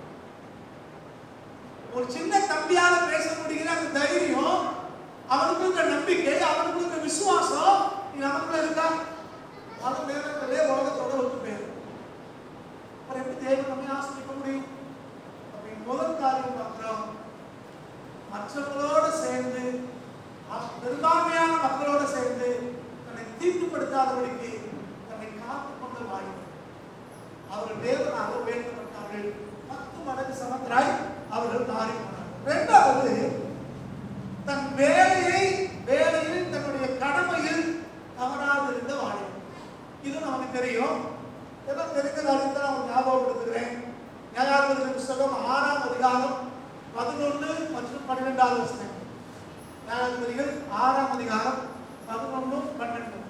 ஒரு சின்ன தம்பியால பேச முடிகிற அந்த தைரியம் அவனுக்கு இருக்கிற நம்பிக்கை அவனுக்கு இருக்கிற விசுவாசம் நீ நமக்குள்ள இருக்கா பல நேரங்களே உலகத்தோட ஒத்து போயிடும் அப்புறம் எப்படி தேவன் நம்மை ஆசிரிக்க முடியும் அப்படின்னு முதல் காரியம் பார்க்கிறோம் மற்றவங்களோட சேர்ந்து ம- பெரும்பான்மையான மக்களோட சேர்ந்து தன்னை தீட்டுப்படுத்தாதபடிக்கு தன்னை காத்துக் கொண்டு வாழ்கிறார் அவர்கள் தேவனாக உயர்த்தப்பட்டார்கள் பத்து மடங்கு சமந்தராய் அவர்கள் மாறி போனார்கள் இரண்டாவது தன் வேலையை வேலையில் தன்னுடைய கடமையில் தவறாதிருந்த வாழ்க்கை இது நமக்கு தெரியும் எல்லாம் தெரிந்த காரியத்தை நான் உங்களுக்கு ஞாபகப்படுத்துகிறேன் நியாயாதிபதி புஸ்தகம் ஆறாம் அதிகாரம் பதினொன்று மற்றும் பன்னிரெண்டாவது வசனம் நியாயாதிபதிகள் ஆறாம் அதிகாரம் பதினொன்று பன்னெண்டு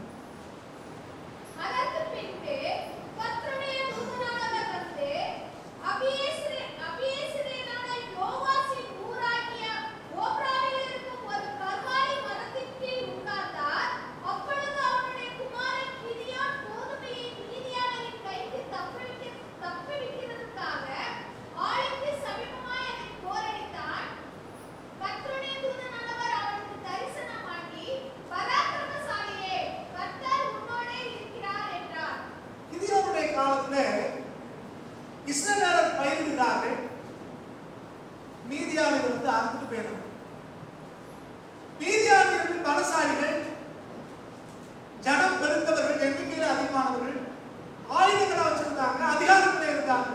அதற்கு பின்பு கர்த்தருடைய தூதனானவர் வந்து அபியேஸ்ரே- அபியேஸ்ரேனான யோவாசின் ஊராகிய ஓப்ராவில் இருக்கும் ஒரு கர்வாலி மரத்தின் கீழ் உட்கார்ந்தார். அப்பொழுது அவனுடைய குமாரன் கிதியோன் கோதுமையை மீதியானரின் கைக்கு தப்புவிக்க- தப்புவிக்கிறதற்காக ஆளுக்கு சமீபமாய் அதை போரடித்தான். கர்த்தருடைய தூதனானவர் அவனுக்கு தரிசனமாகி, பராக்கிரமசாலியே, கர்த்தர் உன்னோடே இருக்கிறார் என்றார். கிதியோனுடைய காலத்துல இஸ்ரவேலர் பயிரிடுகிறார்கள் மீதியானில் வந்து அறுத்துட்டு போயிடும் மீதியானியர்கள் பலசாலிகள் ஜனம் பெருந்தவர்கள் எண்ணிக்கையில் அதிகமானவர்கள் ஆயுதங்களை வச்சிருந்தாங்க அதிகாரத்தில் இருந்தாங்க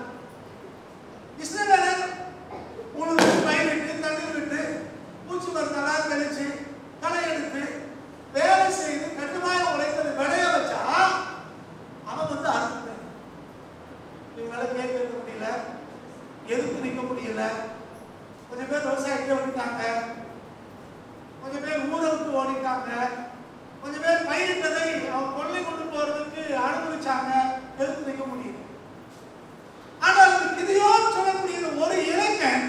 இஸ்ரவேலர் உழுது பயிரிட்டு தண்ணீர் விட்டு பூச்சி மருந்தெல்லாம் தெளிச்சு களை எடுத்து வேலை செய்து கட்டுமாய உழைத்தது விளைய வச்சா அவன் வந்து அறுத்துட்டான் இவங்களால கேட்க வைக்க முடியல எதிர்த்து நிற்க முடியல கொஞ்சம் பேர் விவசாயத்தை விட்டுட்டாங்க கொஞ்சம் பேர் ஊரை விட்டு ஓடிட்டாங்க கொஞ்சம் பேர் பயிரிட்டதை அவன் கொள்ளை கொண்டு போறதுக்கு அனுபவிச்சாங்க எதிர்த்து நிற்க முடியல ஆனால் இந்த கிதியோன் சொல்லக்கூடிய ஒரு இளைஞன்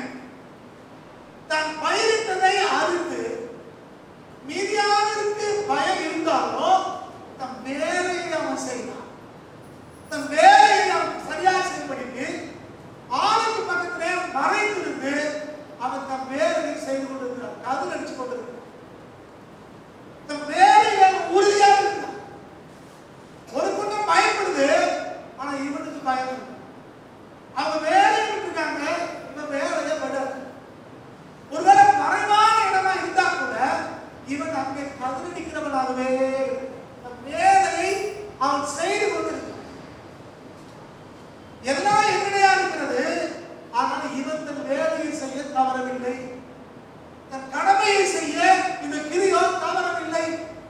தான் பயிரிட்டதை அறுத்து மீதியானருக்கு பயம் இருந்தாலும் தன் வேலையை அவன் செய்தான் தன் வேலையை அவன் சரியாக செய்யும்படிக்கு ஆளுக்கு பக்கத்திலே மறைந்திருந்து அவன் தன் வேலையை செய்து கொண்டிருக்கிறான் கதிர் அடிச்சு கொண்டிருக்கிறான் தன் வேலையை அவன் உறுதியாக இருந்தான் ஒரு கூட்டம் பயப்படுது ஆனா இவனுக்கு பயம் இல்லை அவங்க வேலையை விட்டுட்டாங்க இவன் வேலையை விடல ஒருவேளை மறைவான இடமா இருந்தா கூட இவன் அங்கே கதிர் நிற்கிறவனாகவே தன் வேலையை அவன் செய்து கொண்டிருக்கிறான் எல்லாம் எங்கடையா இருக்கிறது ஆனால் இவன் தன் வேலையை செய்ய தவறவில்லை தன் கடமையை செய்ய இந்த கிரியோ தவறவில்லை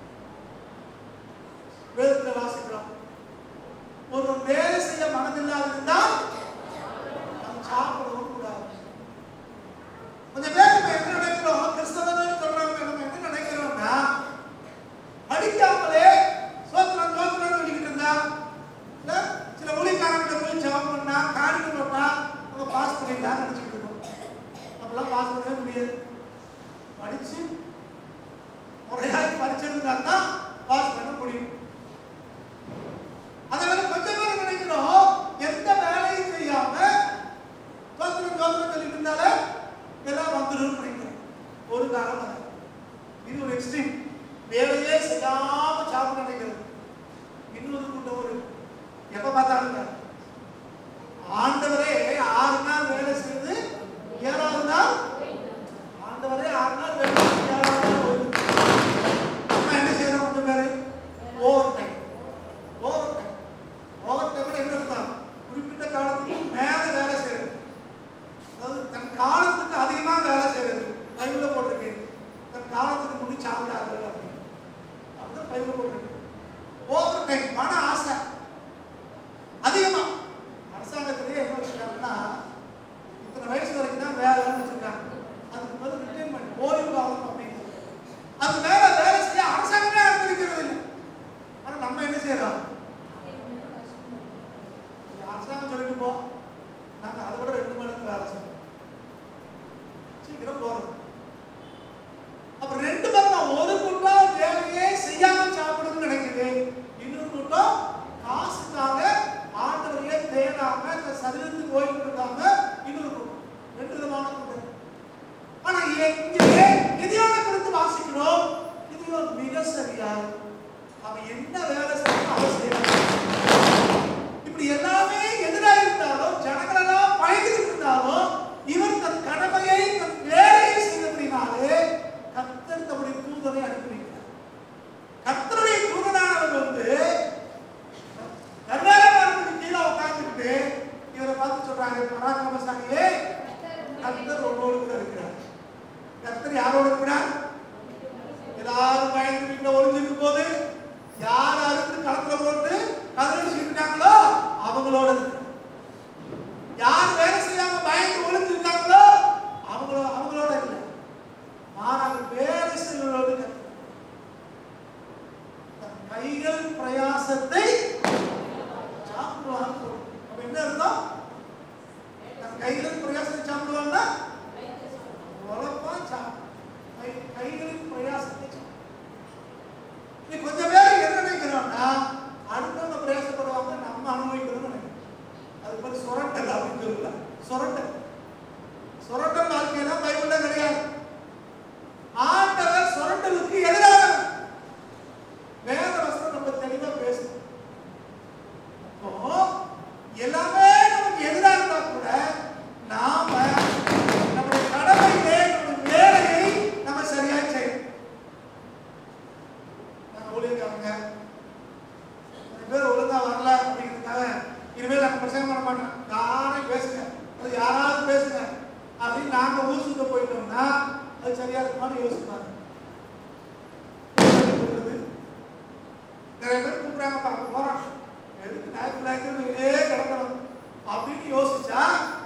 வேதத்தில் வாசிக்கிறோம் ஒருவன் வேலை செய்ய மனதில்லாது இருந்தால் அவன் சாப்பிடவும் கூடாது கொஞ்சம் பேர் நம்ம என்ன நினைக்கிறோம் கிறிஸ்தவர்கள் சொல்றவங்க நம்ம என்ன நினைக்கிறோம்னா படிக்காமலே சோத்திரம் சோத்திரம் சொல்லிக்கிட்டு இருந்தா இல்ல சில ஊழியக்காரங்களை போய் ஜெபம் பண்ணா காரியம் பண்ணா நம்ம பாஸ் பண்ணிடலாம் நினைச்சிட்டு இருக்கோம் அப்பெல்லாம் பாஸ் பண்ணவே முடியாது படிச்சு முறையாக படிச்சிருந்தா தான் பாஸ் பண்ண முடியும் அதனால கொஞ்சம் பேர் நினைக்கிறோம் எந்த வேலையும் செய்யாம சொல்றாங்க பராக்கிரமசாலியே கர்த்தர் உன்னோடு கூட இருக்கிறார் கர்த்தர் யாரோடு இருக்கிறார் எல்லாரும் பயந்து வீட்டுல ஒளிஞ்சிருக்கும் போது யார் அறுத்து களத்துல போட்டு கதிரடிச்சுட்டாங்களோ அவங்களோட இருக்கிறார். யார் வேலை செய்யாம பயந்து ஒளிஞ்சிருக்காங்களோ அவங்களோ அவங்களோட இல்லை மாறாக வேலை செய்வதோடு கர்த்தர். தன் கைகள் பிரயாசத்தை சாப்பிடுவாங்க அப்ப என்ன அர்த்தம் தன் கைகள் பிரயாசத்தை சாப்பிடுவாங்கன்னா உழைப்பா சாப்பிடும் கை- கைகளின் பிரயாசத்தை சாப்பிடும் நீ கொஞ்சம் பேர் என்ன நினைக்கிறோம்னா அடுத்தவங்க பிரயாசப்படுவாங்க நம்ம அனுபவிக்கணும்னு நினைக்கிறோம் அது பேர் சுரண்டல் அப்படின்னு சொல்லல சுரண்டல் சுரண்டல் வாழ்க்கையெல்லாம் பைபிள்ல கிடையாது ஆண்டவர் சுரண்டலுக்கு எதிரானவர் வேத வசனம் நம்ம தெளிவா பேசணும் அப்போ எல்லாமே நமக்கு எதிராக இருந்தா கூட நாம நம்முடைய கடமையிலே நம்முடைய வேலையை நம்ம சரியா செய்யணும் நாங்க ஊழியக்காரங்க நிறைய பேர் ஒழுங்கா வரல அப்படிங்கிறதுக்காக இனிமேல் நாங்க பிரசங்கம் பண்ண மாட்டோம் யாரையும் பேசுங்க அது யாராவது பேசுங்க அப்படின்னு நாங்க ஊர் சுத்த போயிட்டோம்னா அது சரியா இருக்குமான்னு யோசிப்பாங்க நிறைய பேர் கூப்பிடுறாங்க பார்க்க போறோம் எதுக்கு நாய்க்கு நாய்க்கு இதே கிடக்கணும் அப்படின்னு யோசிச்சா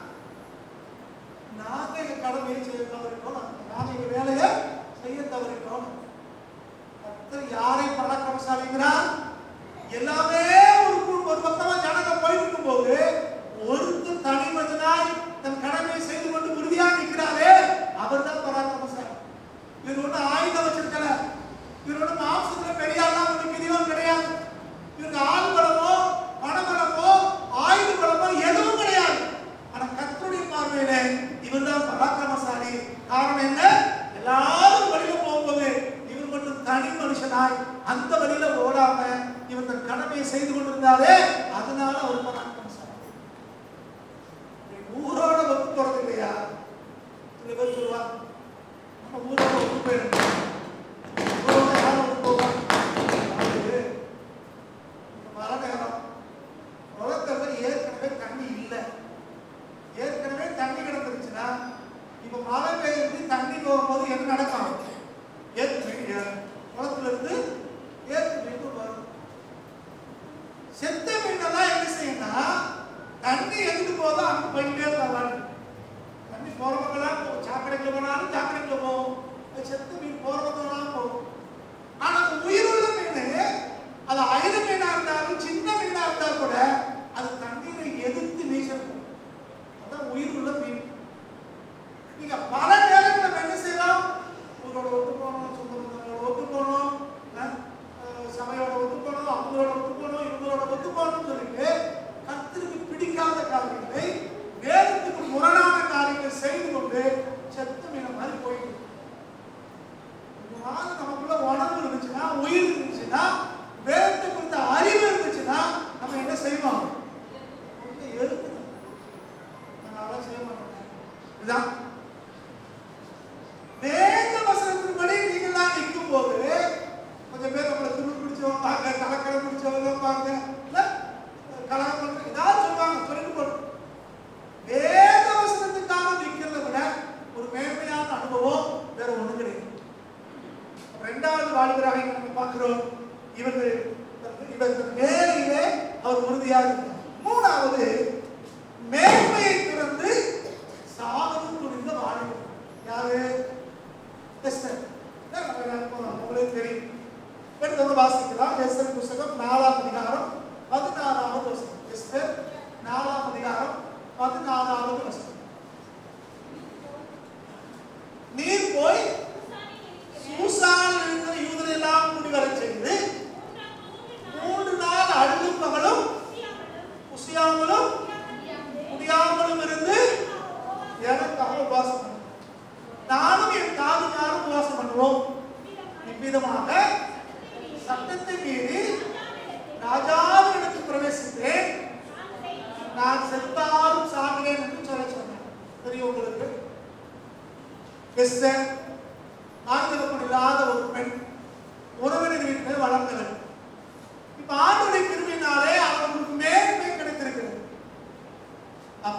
நாங்க எங்க கடமையை செய்ய தவறிட்டோம் நாங்க எங்க வேலையை செய்ய தவறிட்டோம் கர்த்தர் யாரை பராக்கிரமசாலிங்கிறார் எல்லாமே ஒரு கு- ஒரு பக்கமா ஜனங்க போயிட்டு இருக்கும்போது ஒருத்தர் தனி மனிதனாய் தன் கடமையை செய்து கொண்டு உறுதியாக நிற்கிறாரே அவர் தான் பராக்கிரமசாலி இவர் ஒண்ணு ஆயுதம் வச்சிருக்கல இவர் ஒண்ணு மாம்சத்துல பெரிய ஆள்லாம் ஒண்ணு கிரிவம் கிடையாது இவருக்கு ஆள் பலமோ பணபலமோ ஆயுத பலமோ எதுவும் கிடையாது ஆனா கர்த்தருடைய பார்வையில இவர் தான் பராக்கிரமசாலி காரணம் என்ன எல்லாரும் வழியில போகும்போது இவர் மட்டும் தனி மனுஷனாய் அந்த வழியில ஓடாம இவர் தன் கடமையை செய்து கொண்டிருந்தாரே அதனால அவர் பராக்கிரமசாலி ஊரோட ஒத்து போறது இல்லையா சில பேர் சொல்லுவாங்க நம்ம ஊரோட ஒத்து போயிடும் ஊரோட யாரும் ஒத்து போவாங்க அதாவது, இந்த மழை நேரம் உலகத்துல ஏற்கனவே தண்ணி இல்லை ஏற்கனவே தண்ணி கிடந்துருச்சுன்னா இப்ப மழை பெய்யுது தண்ணி போகும்போது என்ன நடக்கும் ஏற்று குளத்துல இருந்து ஏற்று மீன் வரும் செத்த மீனெல்லாம் என்ன செய்யணும்னா தண்ணி எதுக்கு போதோ அங்க போயிட்டே இருக்கலாம் தண்ணி போறவங்கலாம் போகும் சாக்கடைக்கு போனாலும் சாக்கடைக்கு போகும் அது செத்த மீன் போறவங்கலாம் போகும் ஆனா அந்த உயிருள்ள மீன் அது அயில மீனா இருந்தாலும் சின்ன மீனா இருந்தா கூட அது தண்ணீரை எதிர்த்து நீச்சல் அதான் உயிருள்ள மீன் நீங்க பல நேரங்களில் நம்ம என்ன செய்யலாம் உங்களோட ஒத்து போகணும் சொந்த பந்தங்களோட ஒத்து போகணும் அஹ், அஹ், சபையோட ஒத்து போகணும் அவங்களோட ஒத்து போகணும் இவங்களோட ஒத்து போகணும்னு சொல்லிட்டு கர்த்தருக்கு பிடிக்காத காரியங்களை வேதத்துக்கு முரணான காரியங்களை செய்து கொண்டு செத்த மீன மாதிரி போயிட்டு இதனால நமக்குள்ள உணர்வு இருந்துச்சுன்னா உயிர் இருந்துச்சுன்னா வேதத்தை குறித்த அறிவு இருந்துச்சுன்னா நம்ம என்ன செய்வோம் கொஞ்சம் எழுதுணும் நம்ம அதெல்லாம் செய்ய மாட்டோம் இதுதான் வேத வசனத்தின்படி நீங்களாம் நிற்கும் போது கொஞ்சம் பேர் உங்களை துரு பிடிச்சவங்க பாங்க கலக்கடை பிடிச்சவங்க பாங்க இல்ல கலகம் பண்ற ஏதாவது சொல்லுவாங்க சொல்லிட்டு போடும் வேத வசனத்துக்காக நிற்கிறத விட ஒரு மேன்மையான அனுபவம் வேற ஒண்ணு கிடையாது ரெண்டாவது வாழ்கிறாக இங்க நம்ம பார்க்கிறோம் இவர் இவர் வேலையிலே அவர் உறுதியாக இருக்கிறார் மூணாவது மேன்மையை திறந்து சாதனம் துணிந்த வாழ்கிறார் யாரு எஸ்தர் என்ன நம்ம எல்லாரும் போறோம், உங்களுக்கு தெரியும் எடுத்து வந்து வாசிக்கலாம் எஸ்தர் புஸ்தகம் நாலாம் அதிகாரம் பதினாறாவது வசனம் எஸ்தர் நாலாம் அதிகாரம் பதினாறாவது வசனம் நீர் போய் சூசானில் இருக்கிற யூதரை எல்லாம் குடிவரச் செய்து மூன்று நாள் அழுதும் பகலும் குசியாமலும் முடியாமலும் இருந்து எனக்காக உபவாசம் பண்ணுவோம் நானும் என் தாதியாரும் உபவாசம் பண்ணுவோம் இவ்விதமாக சட்டத்தை மீறி ராஜாவினிடத்தில் பிரவேசித்தேன் நான் செத்தாலும் சாகிறேன் என்று சொல்ல சொன்னேன் தெரியும் உங்களுக்கு எஸ்தர் ஆண்களுக்கு இல்லாத ஒரு பெண் உறவினர் வீட்டில் வளர்ந்தவர் இப்ப ஆண்டுடைய கிருமினாலே அவர்களுக்கு மேன்மை கிடைத்திருக்கிறது அப்போ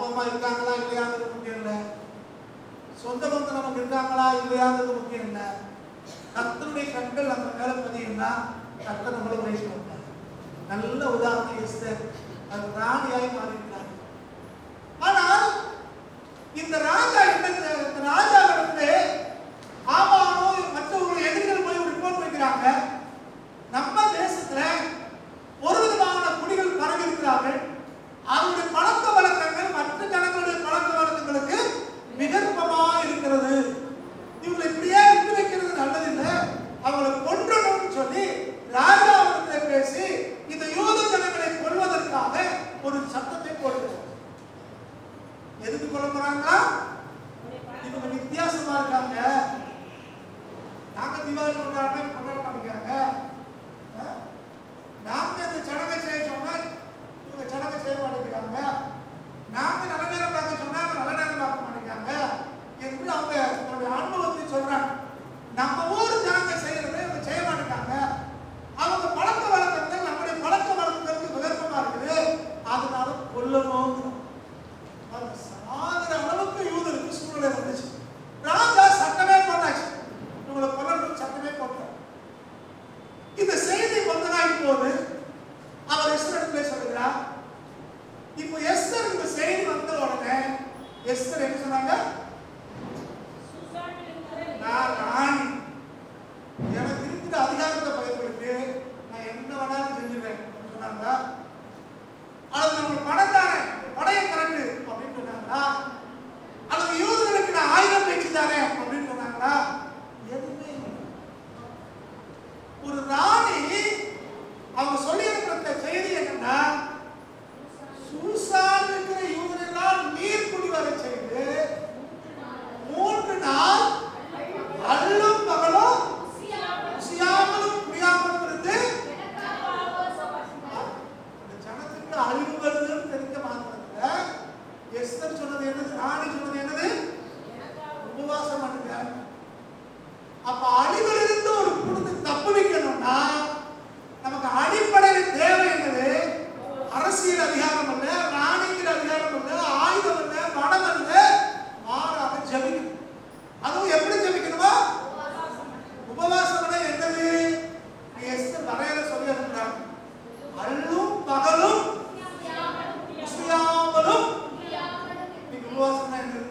அம்மா இருக்காங்களா இல்லையாங்கிறது முக்கியம் இல்லை சொந்த பந்தம் நமக்கு இருக்காங்களா இல்லையாங்கிறது முக்கியம் இல்லை கர்த்தருடைய கண்கள் நம்ம மேல பதியும்னா கர்த்தர் நம்மளை உயர்த்தி வைப்பார் நல்ல உதாரணம் எஸ்தர் அது ராணியாய் மாறியிருக்கிறார் ஆனால் இந்த ராஜா என்ன இந்த ராஜா வந்து ஆமானோ மற்றவர்கள் எதிரிகள் போய் ஒரு ரிப்போர்ட் வைக்கிறாங்க நம்ம தேசத்துல ஒரு விதமான குடிகள் பரவி இருக்கிறார்கள் அவருடைய பழக்க வழக்கங்கள் மற்ற ஜனங்களுடைய பழக்க வழக்கங்களுக்கு விகற்பமா இருக்கிறது இவங்களை இப்படியே விட்டு வைக்கிறது நல்லதில்லை அவங்களை கொன்றணும்னு சொல்லி ராஜாவிடத்தில் பேசி இந்த யூத ஜனங்களை கொல்வதற்காக ஒரு சத்தத்தை போடுகிறார் எதுக்கு கொல்ல போறாங்களா இவங்க வித்தியாசமா இருக்காங்க நாங்க தீபாவளி கொண்டாடுறோம் கொண்டாட மாட்டேங்கிறாங்க அஹ்? நாங்க இந்த சடங்கை செய்ய சொன்னா இவங்க சடங்கை செய்ய மாட்டேங்கிறாங்க நாங்க நல்ல நேரம் பார்க்க சொன்னா அவங்க நல்ல நேரம் பார்க்க மாட்டேங்கிறாங்க என்று அவங்க தன்னுடைய அனுபவத்தை சொல்றாங்க நம்ம ஊர் ஜனங்க செய்யறதை இவங்க செய்ய மாட்டேங்கிறாங்க அவங்க பழக்க வழக்கங்கள் நம்முடைய பழக்க வழக்கங்களுக்கு விகற்பமா இருக்குது அதனால கொல்லணும் அந்த சாகிற அளவுக்கு யூதருக்கு சூழ்நிலை வந்துச்சு ராஜா சட்டமே போட்டாச்சு இவங்களை கொல்லணும் சட்டமே போட்டார் இந்த செய்தி கொஞ்ச நாள் போது அவர் எஸ்தரிடத்திலே சொல்லுகிறார் இப்போ எஸ்தர் இந்த செய்தி வந்த உடனே எஸ்தர் என்ன சொன்னாங்க நான் ராணி எனக்கு இருக்கிற அதிகாரத்தை பயன்படுத்தி நான் என்ன வேணாலும் செஞ்சுவேன் அப்படின்னு சொன்னாங்க அல்லது நம்ம பணத்தாரன் படையை திரட்டு அப்படின்னு சொன்னாங்களா அல்லது யூதர்களுக்கு நான் ஆயுதம் பேச்சு தரேன் அப்படின்னு சொன்னாங்களா எதுவுமே இல்லை. ஒரு ராணி அவங்க சொல்லி இருக்கிற செய்தி என்னன்னா சூசான் இருக்கிற யூதரெல்லாம் நீர் குடி வர செய்து மூன்று நாள் அல்லும் பகலும் உசியாமலும் குடியாமலும் இருந்து அந்த ஜனத்துக்கு அழிவு வருதுன்னு தெரிஞ்ச மாத்திரத்துல எஸ்தர் சொன்னது என்னது ராணி சொன்னது என்னது உபவாசம் பண்ணுங்க அப்ப அழிவிலிருந்து ஒரு குடும்பத்தை தப்பு வைக்கணும்னா நமக்கு அடிப்படையில் தேவை என்னது அரசியல் அதிகாரம் அல்ல ராணிங்கிற அதிகாரம் அல்ல ஆயுதம் அல்ல பணம் அல்ல மாறாக ஜபிக்கணும் அதுவும் எப்படி ஜபிக்கணுமா உபவாசம்னா என்னது எஸ்தர் வரையில சொல்லி அனுப்புறாங்க அல்லும் பகலும் உசியாமலும் இன்னைக்கு உபவாசம்னா என்னது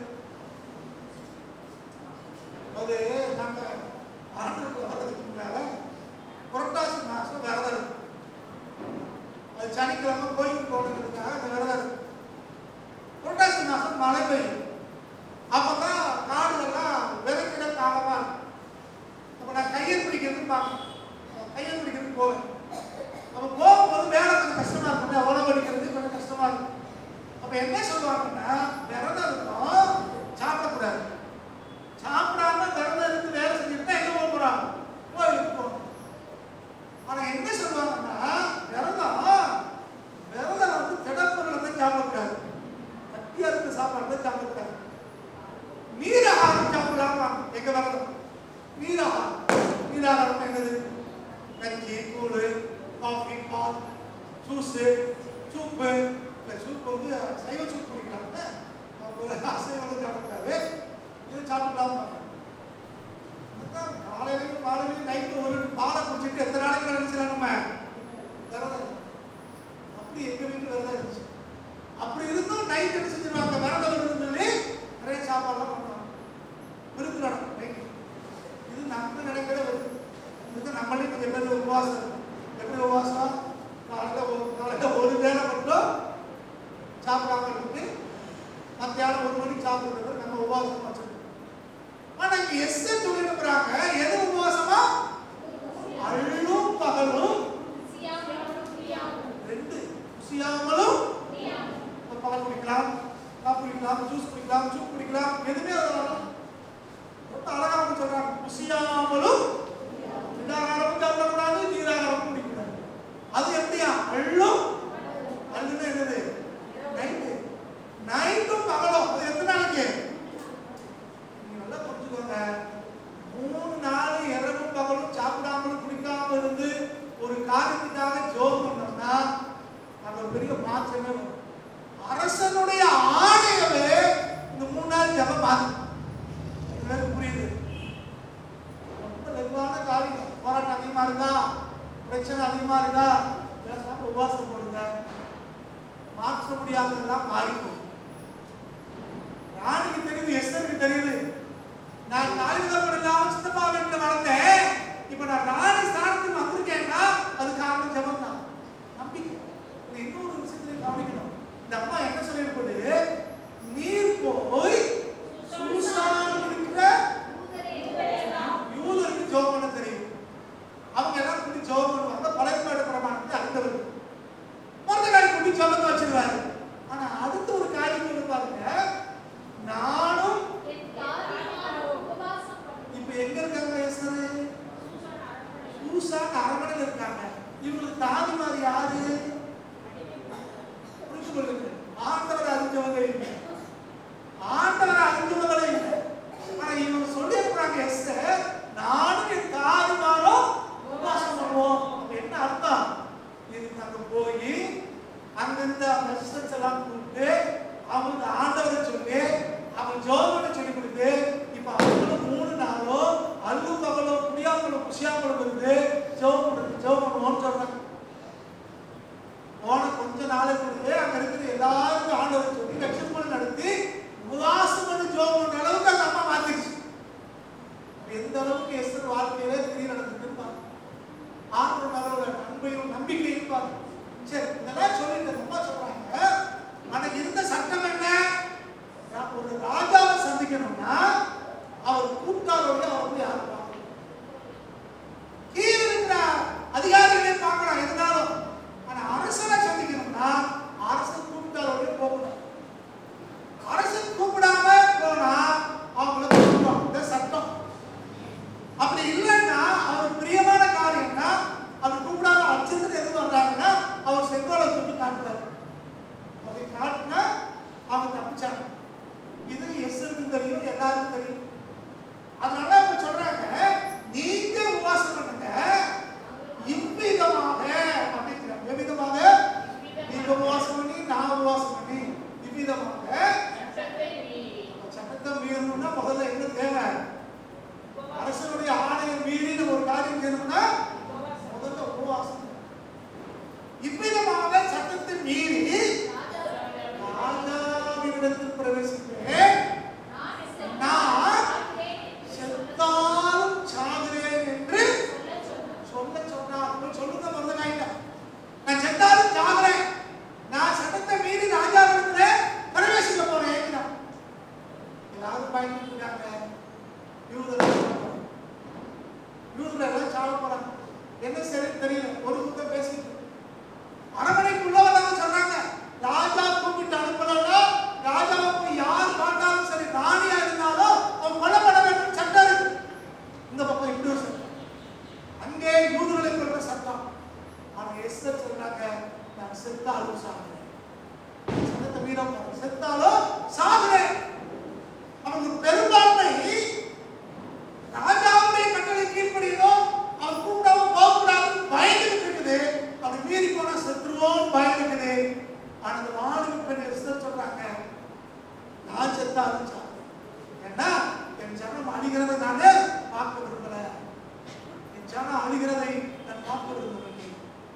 அது நாங்க ஆண்டுக்கு வர்றதுக்கு முன்னால புரட்டாசி மாசம் விரதம் இருக்கும் அது சனிக்கிழமை கோயிலுக்கு போனதுக்காக அந்த விரதம் இருக்கும் புரட்டாசி மாசம் மழை பெய்யும் அப்பதான் காடுகள்லாம் விதைக்கிற காலமா இருக்கும் அப்ப நான் கையை பிடிக்கிறதுன்னு பார்க்கணும் கையை பிடிக்கிறதுக்கு போவேன் அப்ப போகும்போது வேலை கொஞ்சம் கஷ்டமா இருக்கும் உணவு அடிக்கிறது கொஞ்சம் கஷ்டமா இருக்கும் அப்ப என்ன சொல்லுவாங்கன்னா விரதம் இருக்கும் சாப்பிடக்கூடாது சாப்பிடாம விரதம் இருந்து வேலை செஞ்சுட்டு எங்க போக போறாங்க கோயிலுக்கு போகணும் ஆனா என்ன சொல்லுவாங்கன்னா விரதம் விரதம் வந்து திடப்பொருளை தான் சாப்பிடக்கூடாது கட்டியா இருக்க சாப்பாடு தான் சாப்பிடக்கூடாது நீராகாரம் சாப்பிடலாமா எங்க விரதம் நீராகாரம் நீராகாரம் என்னது கஞ்சி கூழ் காஃபி பால் ஜூஸு சூப்பு இல்லை சூப் வந்து சைவ சூப் குடிக்கலாம்ல ஒரு அசைவம் வந்து சாப்பிடக்கூடாது இது சாப்பிடலாமா அதான் காலையிலையும் காலையிலையும் நைட்டு ஒரு பாலை குடிச்சிட்டு எத்தனை நாளைக்கு நினைச்சிடலாம் நம்ம விரதம் அப்படி எங்க வீட்டு விரதம் இருந்துச்சு அப்படி இருந்தும் நைட் என்ன செஞ்சிருவாங்க விரதம் இருக்குன்னு சொல்லி நிறைய சாப்பாடுலாம் பண்ணுவாங்க விருந்து நடக்கும் நைட்டு இது நம்ம நினைக்கிற விருந்து இது நம்மளே கொஞ்சம் பேர் உபவாசம் இருக்கும். எப்படி உபவாசம் காலையில ஒரு காலையில ஒரு வேளை மட்டும் சாப்பிடாம இருந்து மத்தியானம் ஒரு மணிக்கு சாப்பிடுறது நம்ம உபவாசம் வச்சிருக்கோம் ஆனா இங்க எஸ் சொல்லி இருக்கிறாங்க எது உபவாசமா அள்ளும் பகலும் ரெண்டு குசியாமலும் ஒரு பால் குடிக்கலாம் காஃபி குடிக்கலாம் ஜூஸ் குடிக்கலாம் சூப் குடிக்கலாம் எதுவுமே அது வரலாம். ரொம்ப அழகாக சொல்றாங்க குசியாமலும் நீராகாரமும் சாப்பிடக்கூடாது நீராகாரமும் குடிக்கக்கூடாது அது எப்படியா அள்ளும் அள்ளுன்னா என்னது நைட்டு நைட்டும் பகலும் அது எத்தனை நாளைக்கு நீங்க நல்லா புரிஞ்சுக்கோங்க மூணு நாள் இரவும் பகலும் சாப்பிடாமலும் குடிக்காம இருந்து ஒரு காரியத்துக்காக ஜோம் பண்ணோம்னா அது ஒரு பெரிய மாற்றமே வரும் அரசனுடைய ஆணை ஒரு ராஜாவை சந்திக்கணும்னா அவர் கூப்பிட்டாரோட அவர் போய் யாரும் பார்க்கணும் கீழே இருக்கிற அதிகாரிகளே பார்க்கலாம் இருந்தாலும் ஆனா அரசனை சந்திக்கணும்னா அரசன் கூப்பிட்டாரோட போகணும் அரசன் கூப்பிடாம போனா அவங்கள கூப்பிடுவாங்க இந்த சட்டம் அப்படி இல்லைன்னா அவர் பிரியமான காரியம்னா அவர் கூப்பிடாம அச்சத்தில் எது வர்றாங்கன்னா அவர் செங்கோலை தூக்கி காட்டுறாரு அப்படி காட்டினா அவங்க தப்பிச்சாங்க இது எஸ்ஸுக்கும் தெரியும் எல்லாருக்கும் தெரியும் அதனால அவங்க சொல்றாங்க நீங்க உபவாசம் பண்ணுங்க இவ்விதமாக அப்படிங்கிறாங்க எவ்விதமாக நீங்க உபவாசம் பண்ணி நான் உபவாசம் பண்ணி இவ்விதமாக நம்ம சட்டத்தை மீறணும்னா முதல்ல என்ன தேவை அரசனுடைய ஆணையை மீறி நம்ம ஒரு காரியம் செய்யணும்னா முதல்ல உபவாசம் இவ்விதமாக சட்டத்தை மீறி ராஜாவினிடத்தில் பிரவேசிப்பேன் நான் செத்தாலும் சாகிறேன் என்று சொல்ல சொன்னார் போய் சொல்லுங்க மருதகாயிட்ட நான் செத்தாலும் சாகிறேன் நான் சட்டத்தை மீறி ராஜாவிடத்துல பிரவேசிக்க போறேன் எல்லாரும் பயந்துட்டு இருக்காங்க யூதர்கள் யூதர்கள் எல்லாம் சாக போறாங்க என்ன சரி தெரியல ஒரு குத்தம் பேசிட்டு அரண்மனைக்குள்ள வந்தவங்க சொன்னாங்க ராஜா கூப்பிட்டு அனுப்பலன்னா ராஜாவை போய் யார் பார்த்தாலும் சரி ராணியா இருந்தாலும் அவன் கொல்லப்பட வேண்டும் சட்டம் இருக்கு இந்த பக்கம் இப்படி ஒரு சட்டம் அங்கே யூதர்களை கொள்ற சட்டம் ஆனா எஸ்தர் சொல்றாங்க நான் செத்தாலும் சாகுறேன் சட்டத்தை மீற போறேன் செத்தாலும் சாகுறேன் அவங்க பெரும்பான்மை ராஜாவுடைய கட்டளை கீழ்ப்படியணும் அவர் கூப்பிடாம போகக்கூடாதுன்னு பயந்துட்டு இருக்குது அப்படி மீறி போனா செத்துருவோம் பயம் இருக்குது ஆனா அந்த வாலிப பெண் எஸ்தர் சொல்றாங்க நான் செத்தாலும் சாப்பிடுவேன் ஏன்னா என் ஜனம் அழிகிறதை நானே பார்க்க விரும்பல என் ஜனம் அழிகிறதை நான் பார்க்க விரும்பவில்லை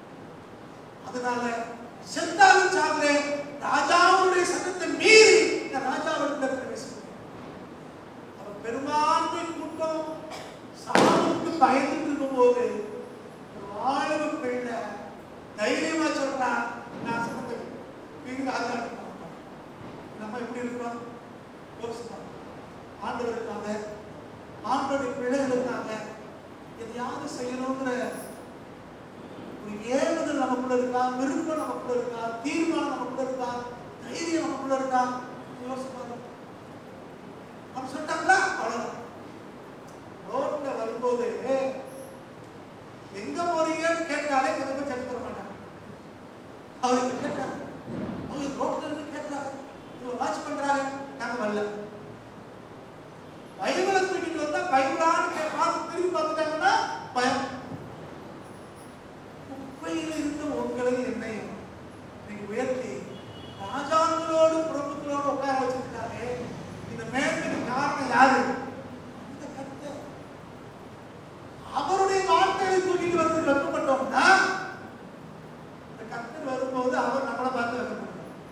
அதனால செத்தாலும் சாகுறேன் ராஜாவுடைய சட்டத்தை மீறி நான் ராஜாவிடத்தில் பிரவேசிக்கிறேன் அப்ப பெரும்பான்மை கூட்டம் சாவுக்கு பயந்துட்டு இருக்கும்போது ஒரு வாலிப பிள்ளை தைரியமா சொல்றான் நான் சட்டத்தை மீறி ராஜா நம்ம எப்படி இருக்கிறோம் யோசிப்போம் ஆண்டவர் இருக்காங்க ஆண்டோடைய பிள்ளைகள் இருக்காங்க எதையாவது செய்யணுங்கிற ஒரு ஏவுதல் நமக்குள்ள இருக்கா விருப்பம் நமக்குள்ள இருக்கா தீர்மானம் நமக்குள்ள இருக்கா தைரியம் நமக்குள்ள இருக்கா யோசிப்பாங்க அப்படி சொல்லிட்டாங்களா அவ்வளவுதான் ரோட்ல வரும்போது எங்க போறீங்கன்னு கேட்டாலே கண்டிப்பா செக் தர மாட்டாங்க அவருக்கு கேட்டாங்க அவங்க ரோட்ல இருந்து கேட்கறாங்க இவங்க வாட்ச் பண்றாங்க நாங்க வரல பைபிளை தூக்கிட்டு வந்தா பைபிளான்னு கே- பார்த்து திரும்பி பார்த்துட்டாங்கன்னா பயம் குப்பையில் இருந்த உங்களை என்னையும் நீங்க உயர்த்தி ராஜாங்களோடு பிரபுக்களோடு உட்கார வச்சிருக்காரு இந்த மேன்மைக்கு காரணம் யாரு இந்த கர்த்தர். அவருடைய வார்த்தையை தூக்கிட்டு வந்து வெப்பப்பட்டோம்னா இந்த கர்த்தர் வரும்போது அவர் நம்மளை பார்த்து வெப்பப்படுவார்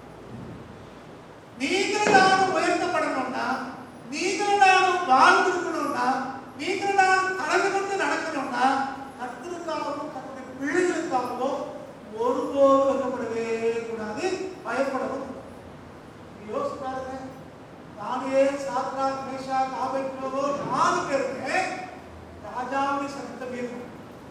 நீங்கள் நானும் உயர்த்தப்படணும்னா நீங்கள் நானும் வாழ்ந்திருக்கணும்னா நீங்கள் நானும் கடந்து கொண்டு நடக்கணும்னா கர்த்தருக்காகவும் கர்த்தருடைய பிள்ளைகளுக்காகவும் ஒருபோதும் வெக்கப்படவே கூடாது பயப்படவும் கூடாது. நீங்க யோசிச்சு பாருங்க தானியே சாத்ரா மேஷா காபைக்கோ நாலு பேருமே ராஜாவுடைய சட்டத்தை மீறணும்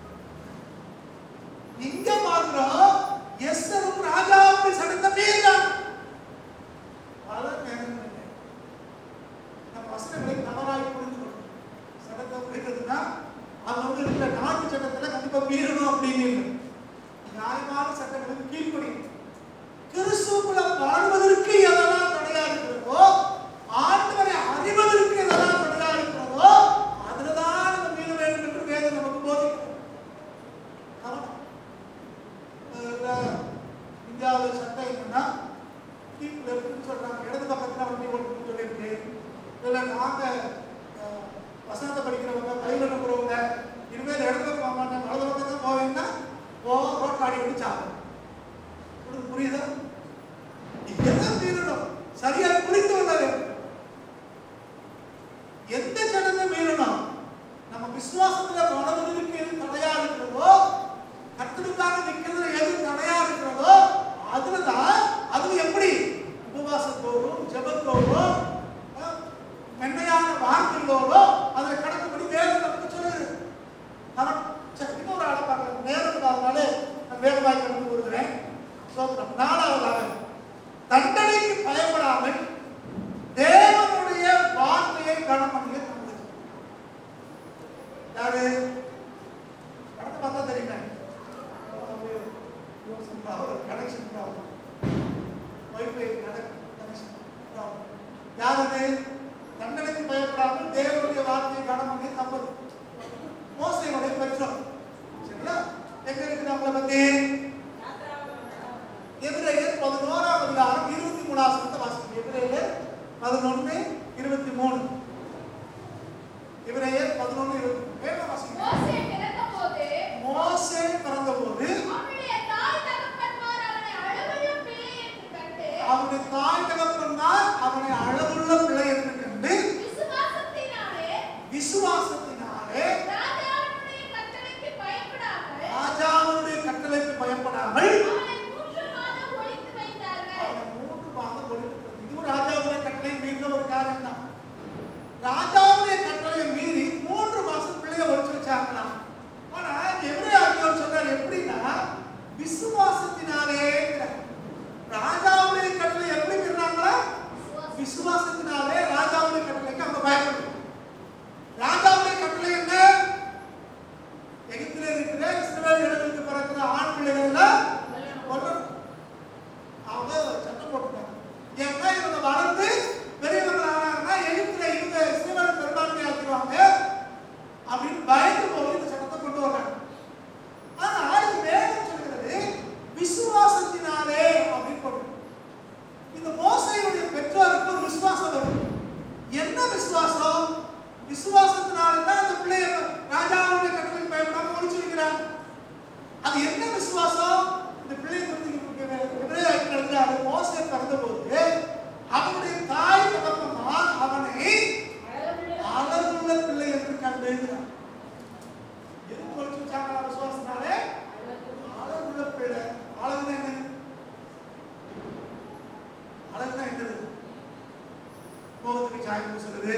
இங்க மாத்திரம் எஸ்தரும் ராஜாவுடைய சட்டத்தை மீறினாங்க பல நேரங்களில் நம்ம வசனங்களை தவறாய் புரிந்து கொள்ளும் சட்டத்தை மீறதுன்னா அது வந்து இருக்கிற நாட்டு சட்டத்துல கண்டிப்பா மீறணும் அப்படின்னு இல்லை. நியாயமான சட்டங்களுக்கு கீழ்ப்படியும் கிறிஸ்துக்குள்ள வாழ்வதற்கு எதெல்லாம் தடையா இருக்கிறதோ ஆண்டவரை அறிவதற்கு எதெல்லாம் தடையா இருக்கிறதோ அதுலதான் நம்ம மீற வேண்டும் என்று வேதம் நமக்கு போதிக்கும் கவனம். யார் அது தண்டனைக்கு பயப்படாமல் தேவனுடைய வார்த்தையை கனம் பண்ணி தப்பது மோசையுடைய பெற்றோர் சரியா எங்க இருக்குது அவங்கள பத்தி எபிரேயர் பதினோராம் அதிகாரம் இருபத்தி மூணாம் வசனத்தை வாசிக்கும் எபிரேயர் பதினொன்று இருபத்தி மூணு எபிரேயர் பதினொன்று இருபத்தி மூணு வேகமா வாசிங்க மோசே பிறந்தபோது மோசே பிறந்தபோது அவனுடைய தாய் தகப்பன்மார் அவனை அழகுள்ள பிள்ளை என்று கண்டு அவனுடைய தாய் தகப்பன்மார் அவனை அழகுள்ள பிள்ளை என்று கண்டு விசுவாசத்தினாலே விசுவாசத்தினாலே ராஜாவுடைய கட்டளைக்கு பயப்படாமல் ராஜாவுடைய கட்டளைக்கு பயப்படாமல் அவனை மூன்று மாதம் ஒழித்து வைத்தார்கள் அவனை மூன்று மாதம் ஒழித்து இதுவும் ராஜாவுடைய கட்டளை மீறின ஒரு காரியம் தான் ராஜாவுடைய கட்டளையை மீறி மூன்று மாசம் பிள்ளைய ஒழிச்சு வச்சாங்களாம் ஆனா எவ்வளவு ஆகியோர் சொன்னார் எப்படின்னா விசுவாசத்தினாலே ராஜாவுடைய கட்டளை எப்படி மீறினாங்களா விசுவாசத்தினாலே ராஜாவுடைய கட்டளைக்கு அவங்க பயப்படணும் ராஜாவுடைய கட்டளை என்ன எகிப்தில இருக்கிற இஸ்ரவேலர்களுக்கு பிறக்கிற ஆண் பிள்ளைகள் எல்லாம் கொல்லணும் அவங்க சட்டம் போட்டுட்டாங்க ஏன்னா இவங்க வளர்ந்து பெரியவங்க ஆனாங்கன்னா எகிப்தில இவங்க இஸ்ரவேல் பெரும்பான்மை ஆக்கிடுவாங்க அப்படின்னு பயந்து போய் இந்த சட்டத்தை கொண்டு வர்றாங்க ஆனா ஆளுக்கு வேதம் சொல்கிறது விசுவாசத்தினாலே அப்படின்னு போட்டு இந்த மோசையுடைய பெற்றோருக்கு ஒரு விசுவாசம் வரும் என்ன விசுவாசம் விசுவாசத்தினால தான் அந்த பிள்ளைய ராஜாவுடைய கட்டளை பயப்படாம ஒழிச்சு வைக்கிறாங்க அது என்ன விசுவாசம் இந்த பிள்ளையை குறித்து எபிரேயர்கள் அது மோசே பிறந்தபோது அவனுடைய தாய் தகப்பன்மார் அவனை அழகுள்ள பிள்ளை என்று கண்டுகிறார் எதுக்கு ஒழிச்சு வச்சாங்களா விசுவாசத்தினாலே அழகுள்ள பிள்ளை அழகுனா என்ன அழகுனா என்னது முகத்துக்கு சாயம் பூசுறது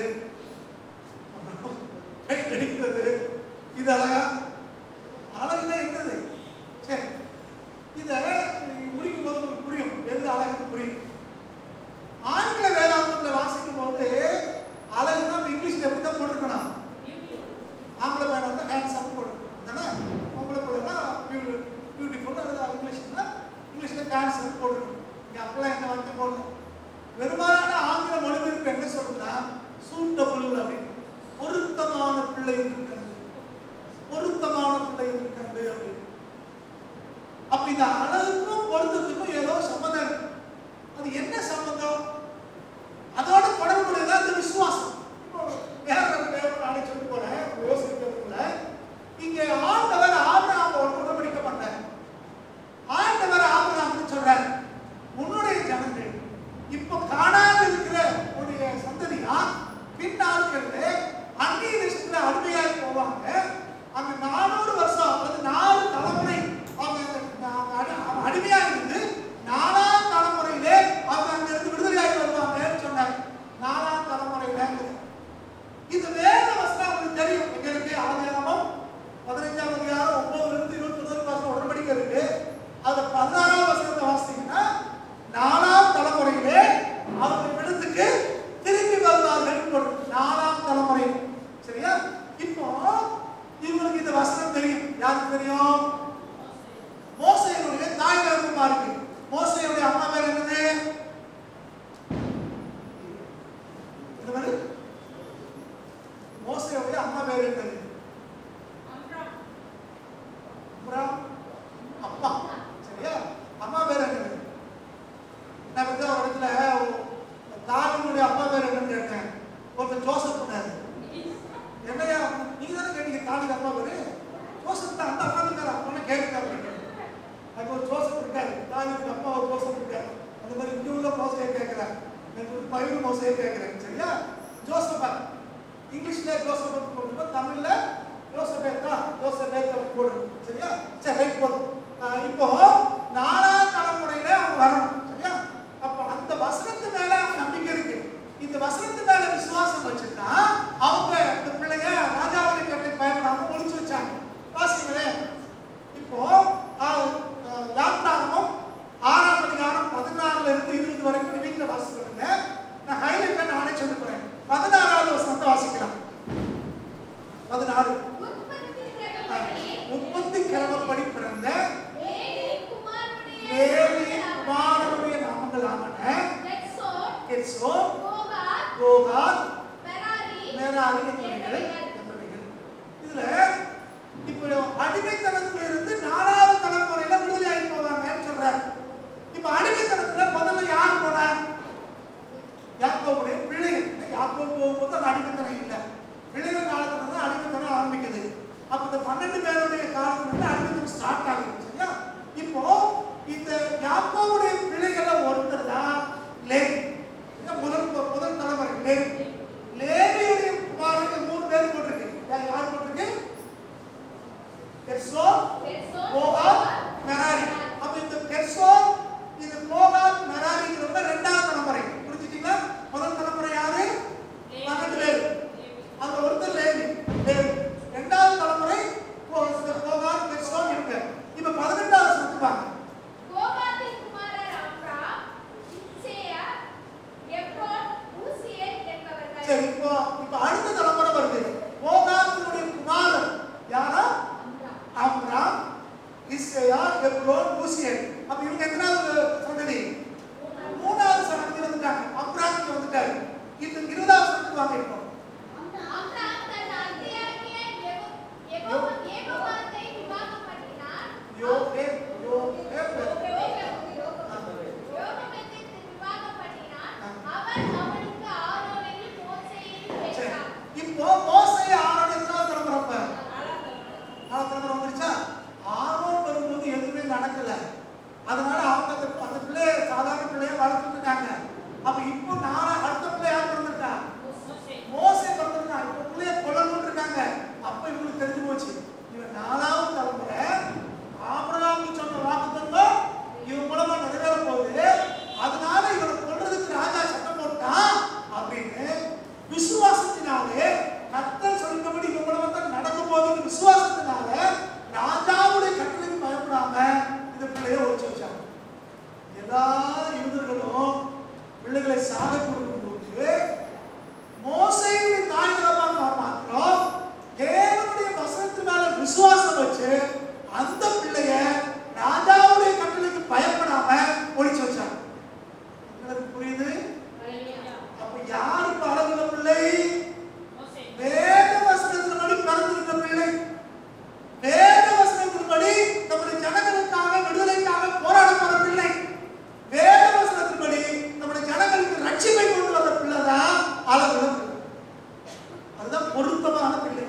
கை கடிக்கிறது இது அழகா அழகுனா என்னது சரி இத முடிக்கும் போது உங்களுக்கு புரியும் எது அழகுன்னு புரியும் ஆங்கில வேதாந்தத்தில் வாசிக்கும் போது அழகுனா நம்ம இங்கிலீஷ்ல எப்படி தான் போட்டுருக்கணும் ஆங்கில வேதாந்தம் ஹேண்ட்ஸம் போட்டுருக்கணும் தானே பொம்பளை பிள்ளைனா பியூட்டிஃபுல் அது இங்கிலீஷ்னா இங்கிலீஷ்ல ஹேண்ட்ஸம் போட்டுருக்கணும் இங்க அப்பெல்லாம் எந்த வார்த்தை போடல பெரும்பாலான ஆங்கில மொழிபெயர்ப்பு என்ன சொல்லுன்னா சூட்டபுள் அப்படின்னு பொருத்தமான பிள்ளை என்று கண்டு பொருத்தமான பிள்ளை என்று கண்டு அப்படின்னு அப்ப இந்த அழகுக்கும் பொருத்தத்துக்கும் ஏதோ சம்மந்தம் இருக்கு அது என்ன சம்பந்தம் அதோட தொடர்புடையதா இந்த விசுவாசம் இப்போ வேற ஒரு தேவன் நாளை சொல்லி போறேன் யோசிக்கிறதுக்குள்ள இங்க ஆண்டவர் ஆபிரகாமோட உடன்படிக்க மாட்டார் ஆண்டவர் ஆபிரகாமுக்கு சொல்றார் உன்னுடைய ஜனங்கள் இப்ப காணாம இருக்கிற உன்னுடைய சந்ததியா பின்னாட்கள்ல அந்நிய தேசத்துல அடிமையாய் போவாங்க அந்த நானூறு வருஷம் அல்லது நாலு தலைமுறை அவங்க அவங்க அடி- அவங்க அடிமையா இருந்து நாலாம் தலைமுறையிலே அவங்க அங்க இருந்து விடுதலையாகி வருவாங்கன்னு சொன்னாங்க நாலாம் தலைமுறையில இந்த வேத வசனம் உங்களுக்கு தெரியும் எங்க இருக்கு ஆதியாகமம் பதினைஞ்சாம் அதிகாரம் ஒன்பதுல இருந்து இருபத்தி ஒன்பது வருஷம் உடன்படிக்கை இருக்கு அதுல பதினாறாம் வசனத்தை வாசித்தீங்கன்னா நாலாம் தலைமுறையிலே அவங்க விடத்துக்கு திரும்பி வருவார்கள் போட்டு நாலாம் தலைமுறை சரியா இப்போ இவங்களுக்கு இந்த வசனம் தெரியும் யாருக்கு தெரியும் மோசையினுடைய தாய் தகப்பமா இருக்கு மோசையுடைய அம்மா பேர் என்னது இந்த மாதிரி மோசையுடைய அம்மா பேர் என்னது அப்புறம் அப்பா சரியா அம்மா பேர் என்னது நான் வந்து ஒரு இடத்துல தாவினுடைய அப்பா பேர் என்னன்னு கேட்டேன் ஒருத்தர் ஜோசப் பண்ணாரு என்னையா நீங்க தானே கேட்டீங்க தாவித அப்பா பேரு ஜோசப் தான் அந்த அப்பா இருக்காரு அப்பா கேட்டுக்காரு அது ஒரு ஜோசப் இருக்காரு தாவிதுக்கு அப்பா ஒரு ஜோசப் இருக்காரு அந்த மாதிரி இங்க உள்ள மோசையை கேட்கிறேன் எனக்கு ஒரு பைபிள் மோசையை கேட்கிறேன் சரியா ஜோசப்பா இங்கிலீஷ்ல ஜோசப் போட்டு தமிழ்ல ஜோசபேத்தா ஜோசபேத் அப்படி போடுங்க சரியா சரி ரைட் போதும் ஆஹ் இப்போ நாலாம் தலைமுறையில அவங்க வரணும் சரியா அப்ப அந்த வசனத்து மேல அவங்க நம்பிக்கை இருக்கு இந்த வசனத்து மேல விசுவாசம் வச்சுட்டா அவங்க இந்த பிள்ளைங்க ராஜாவுடைய கட்டளை பயப்படாம ஒளிச்சு வச்சாங்க வாசிங்களேன் இப்போ ஆஹ், ஆஹ், யாத்ராகமம் ஆறாம் அதிகாரம் பதினாறுல இருந்து இருபது வரைக்கும் வீட்டுல வாசிக்கிறேங்க நான் ஹைலைட் நானே சொல்லி போறேன் பதினாறாவது வசனத்தை வாசிக்கலாம் பதினாறு உற்பத்தி கிரகப்படி முப்பத்தி கிழமப்படி பிறந்த லேவி குமாரனுடைய லேவி குமாரனுடைய நாமங்களான நெக்சோன், Gershon Kohath, Kohath Merari Merari என்பவைகள் என்பவைகள் இதுல இப்போ அடிமைத்தனத்துல இருந்து நாலாவது தலைமுறையில விடுதலை ஆகி போவாங்கன்னு சொல்றாரு இப்ப அடிமைத்தனத்துல முதல்ல யார் போனா யாக்கோபுடைய பிள்ளைகள் யாக்கோபு போகும்போது அந்த அடிமைத்தனம் இல்லை பிள்ளைகள் காலத்துல தான் அடிமைத்தனம் ஆரம்பிக்குது அப்ப இந்த பன்னெண்டு பேருடைய காலத்துல இருந்து அடிமைத்தனம் ஸ்டார்ட் ஆகுது சரியா இப்போ இந்த யாக்கோபுடைய பிள்ளைகள்ல ஒருத்தர் தான் லேவி இந்த முதல் முதல் தலைமுறை லேவி லேவியுடைய குமாரர்கள் மூணு பேர் போட்டிருக்கு யார் யார் போட்டிருக்கு கெர்சோன் கெர்சோன், கோகாத் மெராரி அப்ப இந்த கெர்சோன் இது கோகாத் மெராரிங்கிறவங்க ரெண்டாவது தலைமுறை புரிஞ்சுட்டீங்களா முதல் தலைமுறை யாரு பன்னெண்டு பேர் அந்த ஒருத்தர் லேவி லேவி ரெண்டாவது தலைமுறை கோ- இந்த கோகாத் கெர்சோன் இவங்க இப்ப பதினெட்டாவது வருஷத்துக்கு வாங்க கோகாத்தின் குமாரர் அம்ராம், இத்சேயா, எப்ரோன், ஊசியேல் என்பவர்கள். சரி இப்போ இப்போ அடுத்த தலைமுறை வருது கோகாத்தினுடைய குமாரன் யாரா அம்ராம். அம்ராம் இஸ்ரேயா எப்ரோன் ஊசியன் அப்ப இவங்க எத்தனாவது சந்ததி மூணாவது சந்ததி வந்துட்டாங்க அம்ராமுக்கு வந்துட்டாரு இந்த இருபதாவது சந்ததி வாங்க இப்போ அம்ராம் தன் அத்தையாகிய எகோ- எகோ- ஏகோவாத்தை விவாகம் பண்ணினான். யோ ஏ யோ ஏ யோகமெத்தை விவாகம் பண்ணினான். அவன் அவனுக்கு ஆரோனையும் மோசேயையும் சரி பெற்றான். இப்போ மோசே ஆரோன் எத்தனாவது தலைமுறை அப்ப நாலு தலைமுறை வந்துருச்சா ஆரோன் வரும்போது எதுவுமே நடக்கல அதனால அவங்க அந்த அந்த பிள்ளைய சாதாரண பிள்ளைய வளர்த்துட்டு இருக்காங்க அப்ப இப்போ நாலு அடுத்த பிள்ளை யார் பிறந்திருக்கா மோசே பிறந்திருக்கான் இப்போ பிள்ளைய கொல்லணும்னு இருக்காங்க அப்ப இவங்களுக்கு தெரிஞ்சு போச்சு இவன் நாலாவது தலைமுறை ஆபிரகாமுக்கு சொன்ன வாக்குத்தத்தம் இவன் மூலமா நிறைவேற போகுது அதனால இவனை கொல்றதுக்கு ராஜா சட்டம் போட்டான் அப்படின்னு விசுவாசத்தினாலே கர்த்தர் சொல்லினபடி இவன் மூலமா தான் நடக்க போகுதுன்னு விசுவாசத்தினால ராஜாவுடைய கட்டளைக்கு பயப்படாம இந்த பிள்ளைய ஒழிச்சு வச்சாங்க எல்லா யூதர்களும் பிள்ளைகளை சாக கொடுக்கும்போது மோசையுடைய தாய் தகப்பா மாத்திரம் தேவனுடைய வசனத்து மேல விசுவாசம் வச்சு அந்த பிள்ளைய ராஜாவுடைய கட்டளைக்கு பயப்படாம ஒழிச்சு வச்சாங்க உங்களுக்கு புரியுது அப்ப யாரு இப்ப அழகுள்ள பிள்ளை வேத வசனத்தின்படி பிறந்திருந்த பிள்ளை வேத வசனத்தின்படி நம்முடைய ஜனங்களுக்காக விடுதலைக்காக போராட போற பிள்ளை வேத வசனத்தின்படி நம்முடைய ஜனங்களுக்கு ரட்சிப்பை கொண்டு வந்த பிள்ளை தான் அழகுள்ள பிள்ளை அதுதான் பொருத்தமான பிள்ளை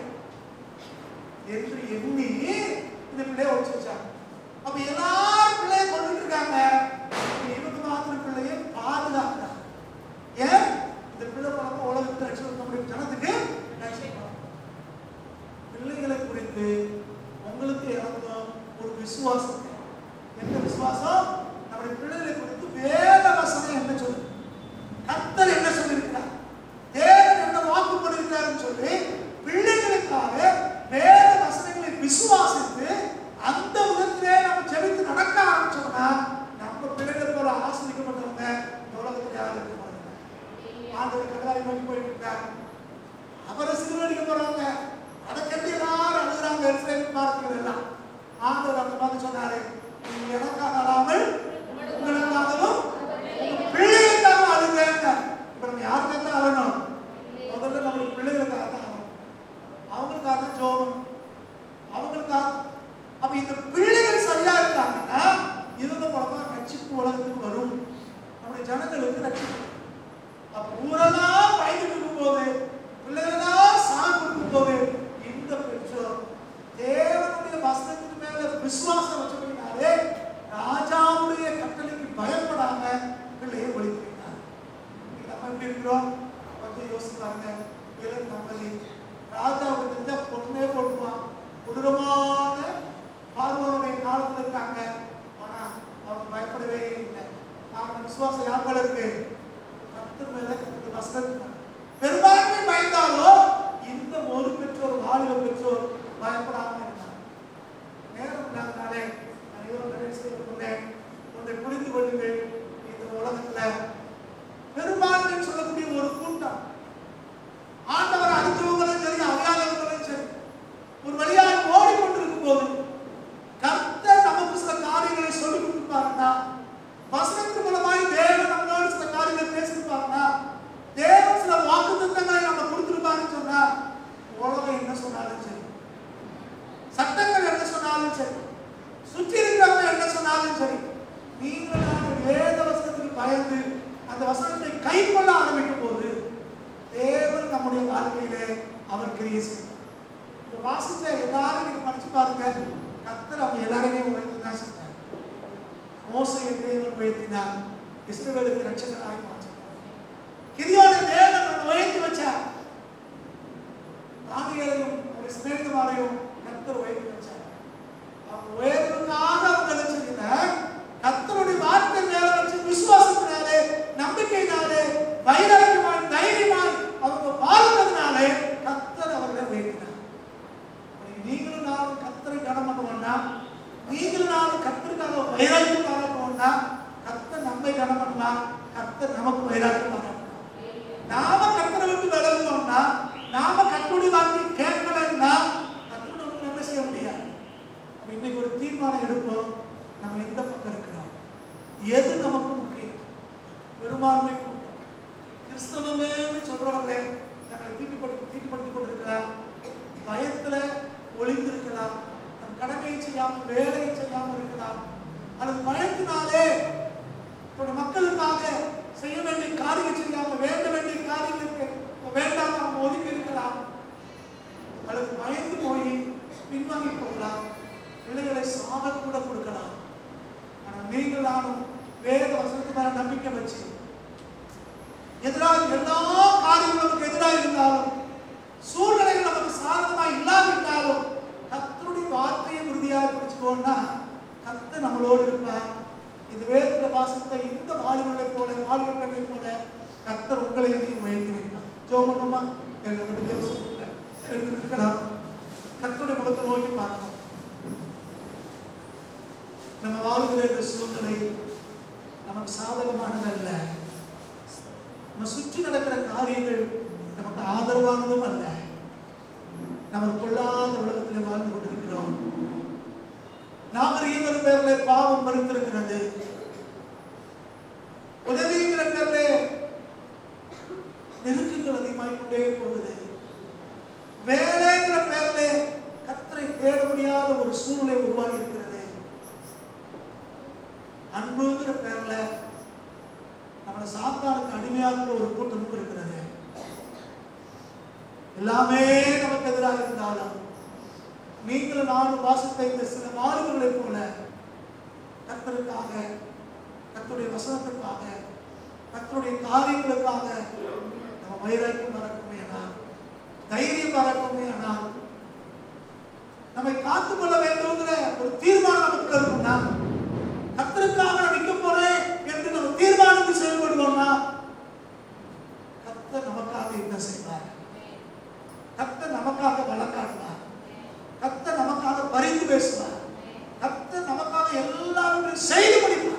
என்று எண்ணி இந்த பிள்ளைய ஒழிச்சு வச்சாங்க அப்ப எல்லாரும் பிள்ளைய கொண்டுட்டு இருக்காங்க இவங்க மாத்திரம் பிள்ளையை பாதுகாக்கிறாங்க ஏன் இந்த பிள்ளை பழக்கம் உலகத்தை ரட்சிக்க நம்முடைய ஜனத்துக்கு ரட்சிக்கணும் பிள்ளைகளை குறித்து உங்களுக்கு எனக்கும் ஒரு விசுவாசம் தேவை. என்ன விசுவாசம் நம்முடைய பிள்ளைகளை குறித்து வேத வசனம் என்ன சொல்லுது கர்த்தர் என்ன சொல்லியிருக்கிறார் தேவன் என்ன வாக்கு பண்ணியிருக்காருன்னு சொல்லி பிள்ளைகளுக்காக வேத வசனங்களை விசுவாசித்து அந்த விதத்திலே நம்ம ஜெபித்து நடக்க ஆரம்பிச்சோம்னா நம்ம பிள்ளைகள் போல ஆசிரியப்பட்டவங்க இந்த உலகத்தில் யாரும் இருக்க மாட்டாங்க ஆண்டவர் கடலாய் நோக்கி போயிட்டு இருக்காங்க அவரை சிறுவடிக்க போறாங்க அதை கட்டி எல்லாரும் அழுகுறாங்க எருசலேம் பார்க்கிறது எல்லாம் ஆண்டவர் அந்த மாதிரி சொன்னாரு நீங்க எனக்காக அழாமல் உங்களுக்காகவும் உங்க பிள்ளைகளுக்காக அழுங்க இப்ப நம்ம யாருக்காக தான் அழணும் முதல்ல நம்மளுக்கு பிள்ளைகளுக்காக தான் அழணும் அவங்களுக்காக தான் ஜோபம் அவங்களுக்காக அப்ப இந்த பிள்ளைகள் சரியா இருக்காங்கன்னா இவங்க மூலமா ரட்சிப்பு உலகத்துக்கு வரும் நம்முடைய ஜனங்களுக்கு ரட்சிப்பு அப்ப ஊரெல்லாம் பயந்துட்டு இருக்கும் போது பிள்ளைகளெல்லாம் சாங் கொடுக்கும் போது இந்த பெற்றோர் தேவனுடைய வசனத்துக்கு மேல விசுவாசம் வச்சபடினாலே ராஜாவுடைய கட்டளைக்கு பயப்படாம பிள்ளையை ஒழிக்கிறார் நம்ம எப்படி இருக்கிறோம் கொஞ்சம் யோசிச்சு பாருங்க இளம் தம்பதி ராஜாவுக்கு தெரிஞ்சா பொண்ணே போட்டுவான் கொடூரமான பார்வனுடைய காலத்துல இருக்காங்க ஆனா அவங்க பயப்படவே இல்லை அவங்க விசுவாசம் யார் மேல இருக்கு கர்த்தர் மேல கர்த்தர் வசனத்து மேல. பெரும்பான்மை பயந்தாலும் இந்த ஒரு பெற்றோர் வாலிப பெற்றோர் பயப்படாம இருந்தாங்க நேரம் இல்லாதனாலே நான் இவ்வளவு நிறைவு செய்து கொண்டேன் ஒன்றை புரிந்து கொள்ளுங்கள் இந்த உலகத்துல பெரும்பான்மைன்னு சொல்லக்கூடிய ஒரு கூட்டம் ஆண்டவர் அறிந்தவங்களும் சரி அறியாதவங்களும் சரி ஒரு வழியாக ஓடிக்கொண்டிருக்கும் போது கர்த்தர் நமக்கு சில காரியங்களை சொல்லிக் கொடுப்பாருன்னா வசனத்தின் மூலமாய் தேவன் நம்மளோடு சில உலகம் என்ன சொன்னாலும் சரி சட்டங்கள் என்ன சொன்னாலும் சரி சுற்றி இருக்கிறவங்க என்ன சொன்னாலும் சரி நீங்களான வேத வசனத்துக்கு பயந்து அந்த வசனத்தை கைக்கொள்ள ஆரம்பிக்கும் போது தேவன் நம்முடைய வாழ்க்கையிலே அவர் கிரியை செய்வார் இந்த வாசிச்ச எல்லாரும் நீங்க படிச்சு பாருங்க கத்தர் அவங்க எல்லாருமே உயர்த்து தான் செஞ்சார் மோசையை தேவன் உயர்த்தினார் இஸ்ரவேலுக்கு ரட்சகராக மாற்றினார் கிரியோட தேவன் அவனை உயர்த்தி வச்சார் தானியலையும் ஒரு சிநேகிதமாரையும் கத்தர் உயர்த்தி வச்சார் அவங்க உயர்வுக்காக அவங்க என்ன செய்யல கத்தருடைய வார்த்தை மேல வச்சு விசுவாசத்தினாலே நம்பிக்கையினாலே வைராக்கியமாய் தைரியமாய் அவங்க வாழ்ந்ததுனாலே கத்தர் அவர்களை உயர்த்தினார் இன்னைக்கு நீங்களும் நானும் கத்தரை கனம் பண்ணுவோம்னா நீங்களும் நானும் கத்தருக்காக வைராக்கியம் பாராட்டுவோம்னா கத்தர் நம்மை கனம் பண்ணலாம் கத்தர் நமக்கு வைராக்கியம் பாராட்டலாம் நாம கத்தரை விட்டு விலகுனோம்னா நாம கத்துடைய வார்த்தை கேட்கலன்னா கத்தரை நமக்கு என்ன செய்ய முடியாது அப்ப இன்னைக்கு ஒரு தீர்மானம் எடுப்போம் நம்ம எந்த பக்கம் இருக்கிறோம் எது நமக்கு முக்கியம் பெரும்பான்மை கூட்டம் கிறிஸ்தவமே சொல்றவங்களே தங்களை தீட்டுப்படுத்தி தீட்டுப்படுத்திக் கொண்டிருக்கிறார் பயத்துல ஒளிந்திருக்கலாம் தன் கடமையை செய்யாமல் வேலையை செய்யாமல் இருக்கலாம் அல்லது பயத்தினாலே தன்னுடைய மக்களுக்காக செய்ய வேண்டிய காரியம் செய்யாமல் வேண்ட வேண்டிய காரியங்களுக்கு வேண்டாம் அவங்க ஒதுக்கி இருக்கலாம் அல்லது பயந்து போய் பின்வாங்கி போகலாம் பிள்ளைகளை சாக கூட கொடுக்கலாம் ஆனால் நீங்கள் நானும் வேத வசனத்து மேல நம்பிக்கை வச்சு எதிராக எல்லா காரியங்களும் நமக்கு எதிராக இருந்தாலும் சூழ்நிலைகள் நமக்கு சாதகமா இல்லாவிட்டாலும் கத்தருடைய வார்த்தையை உறுதியாக பிடிச்சுக்கோன்னா கத்த நம்மளோடு இருப்பார் இது வேத வாசத்தை இந்த வாலிபர்களை போல வாலிபர்களை போல கத்தர் உங்களை இதையும் உயர்த்தி வைப்பார் ஜோமனமா எழுந்திருக்கலாம் கத்தருடைய முகத்தை நோக்கி பார்க்கணும் நம்ம வாழ்கிற இந்த சூழ்நிலை நமக்கு சாதகமானதல்ல நம்ம சுற்றி நடக்கிற காரியங்கள் நமக்கு ஆதரவானதும் அல்ல நம்ம கொள்ளாத உலகத்தில் வாழ்ந்து கொண்டிருக்கிறோம் நாகரீக பேர்ல பாவம் மறுத்திருக்கிறது உதவிங்கிற பேர்ல நெருக்கங்கள் அதிகமாகிக் கொண்டே போகுது வேலைங்கிற பேர்ல கத்தரை தேட முடியாத ஒரு சூழ்நிலை உருவாகி இருக்கிறது அன்புங்கிற பேர்ல நம்மளை சாத்தானுக்கு அடிமையாகிற ஒரு கூட்டமும் இருக்கிறது எல்லாமே நமக்கு எதிராக இருந்தாலும் நீங்களும் நானும் வாசித்த இந்த சில மாறுதல்களைப் போல கத்தருக்காக கத்தருடைய வசனத்திற்காக கத்தருடைய காரியங்களுக்காக நம்ம வைராக்கியம் வரக்குமே ஆனால் தைரியம் வரக்குமே ஆனால் நம்மை காத்துக்கொள்ள வேண்டும்ங்கிற ஒரு தீர்மானம் நமக்குள்ள இருக்கும்னா கத்தருக்காக நான் நிற்க போறேன் என்று நம்ம தீர்மானித்து செயல்படுவோம்னா கத்தர் நமக்காக என்ன செய்வார் கத்தர் நமக்காக வழக்காடுவார் கத்தர் நமக்காக பரிந்து பேசுவார் கத்தர் நமக்காக எல்லாரும் செய்து முடிப்பார்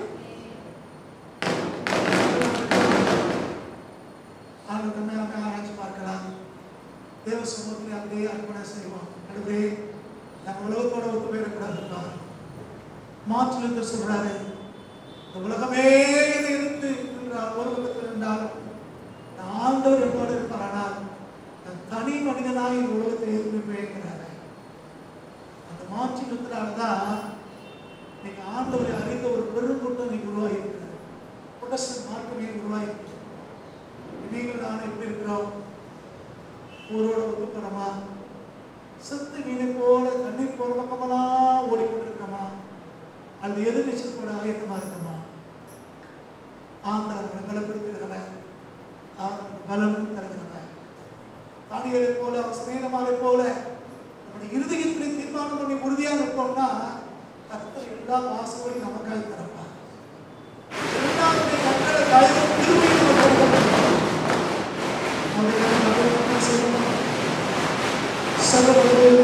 ஆளுக்கு நம்ம ஆராய்ச்சி பார்க்கலாம் தேவ சமூகத்தில் அப்படியே அர்ப்பணம் செய்வோம் நடுவே நம்ம உலகத்தோட ஒத்து போயிடக்கூடாதுப்பா மாற்றிலிருந்து சொல்றாரு இந்த உலகமே என்னை எதிர்த்து நின்றால் ஒரு பக்கத்தில் இருந்தாலும் நான் ஆண்டவர் என்னோடு இருப்பாரானால் நான் தனி மனிதனாய் இந்த உலகத்தை இருந்துப்பேங்கிறாரு அந்த மாற்றினத்தினால தான் நீங்க ஆண்டவரை அறிந்த ஒரு பெருங்கூட்டம் நீங்க உருவாகி இருக்கிறது புரொட்டஸ்டன்ட் மார்க்கமே உருவாகி இருக்கிறது நீங்கள் நான் எப்படி இருக்கிறோம் ஊரோட ஒத்துப்படமா செத்து மீனை போல தண்ணீர் போற பக்கமெல்லாம் ஓடிக்கொண்டிருக்கோமா அல்லது எது நீச்சல் போட ஆயத்தமா இருக்குமா ஆண்டவர் எங்களை பிடித்திருக்கிறவன் அவர் பலனும் தருகிறவன் தானியலை போல அவர் சிநேகமாலை போல நம்முடைய இருதயத்திலே தீர்மானம் பண்ணி உறுதியாக இருப்போம்னா கர்த்தர் எல்லா வாசலையும் நமக்காக திறப்பார் எல்லாருடைய கண்களை தயவு திரும்பியும் அவருடைய செய்வோம் சகோதரர்களே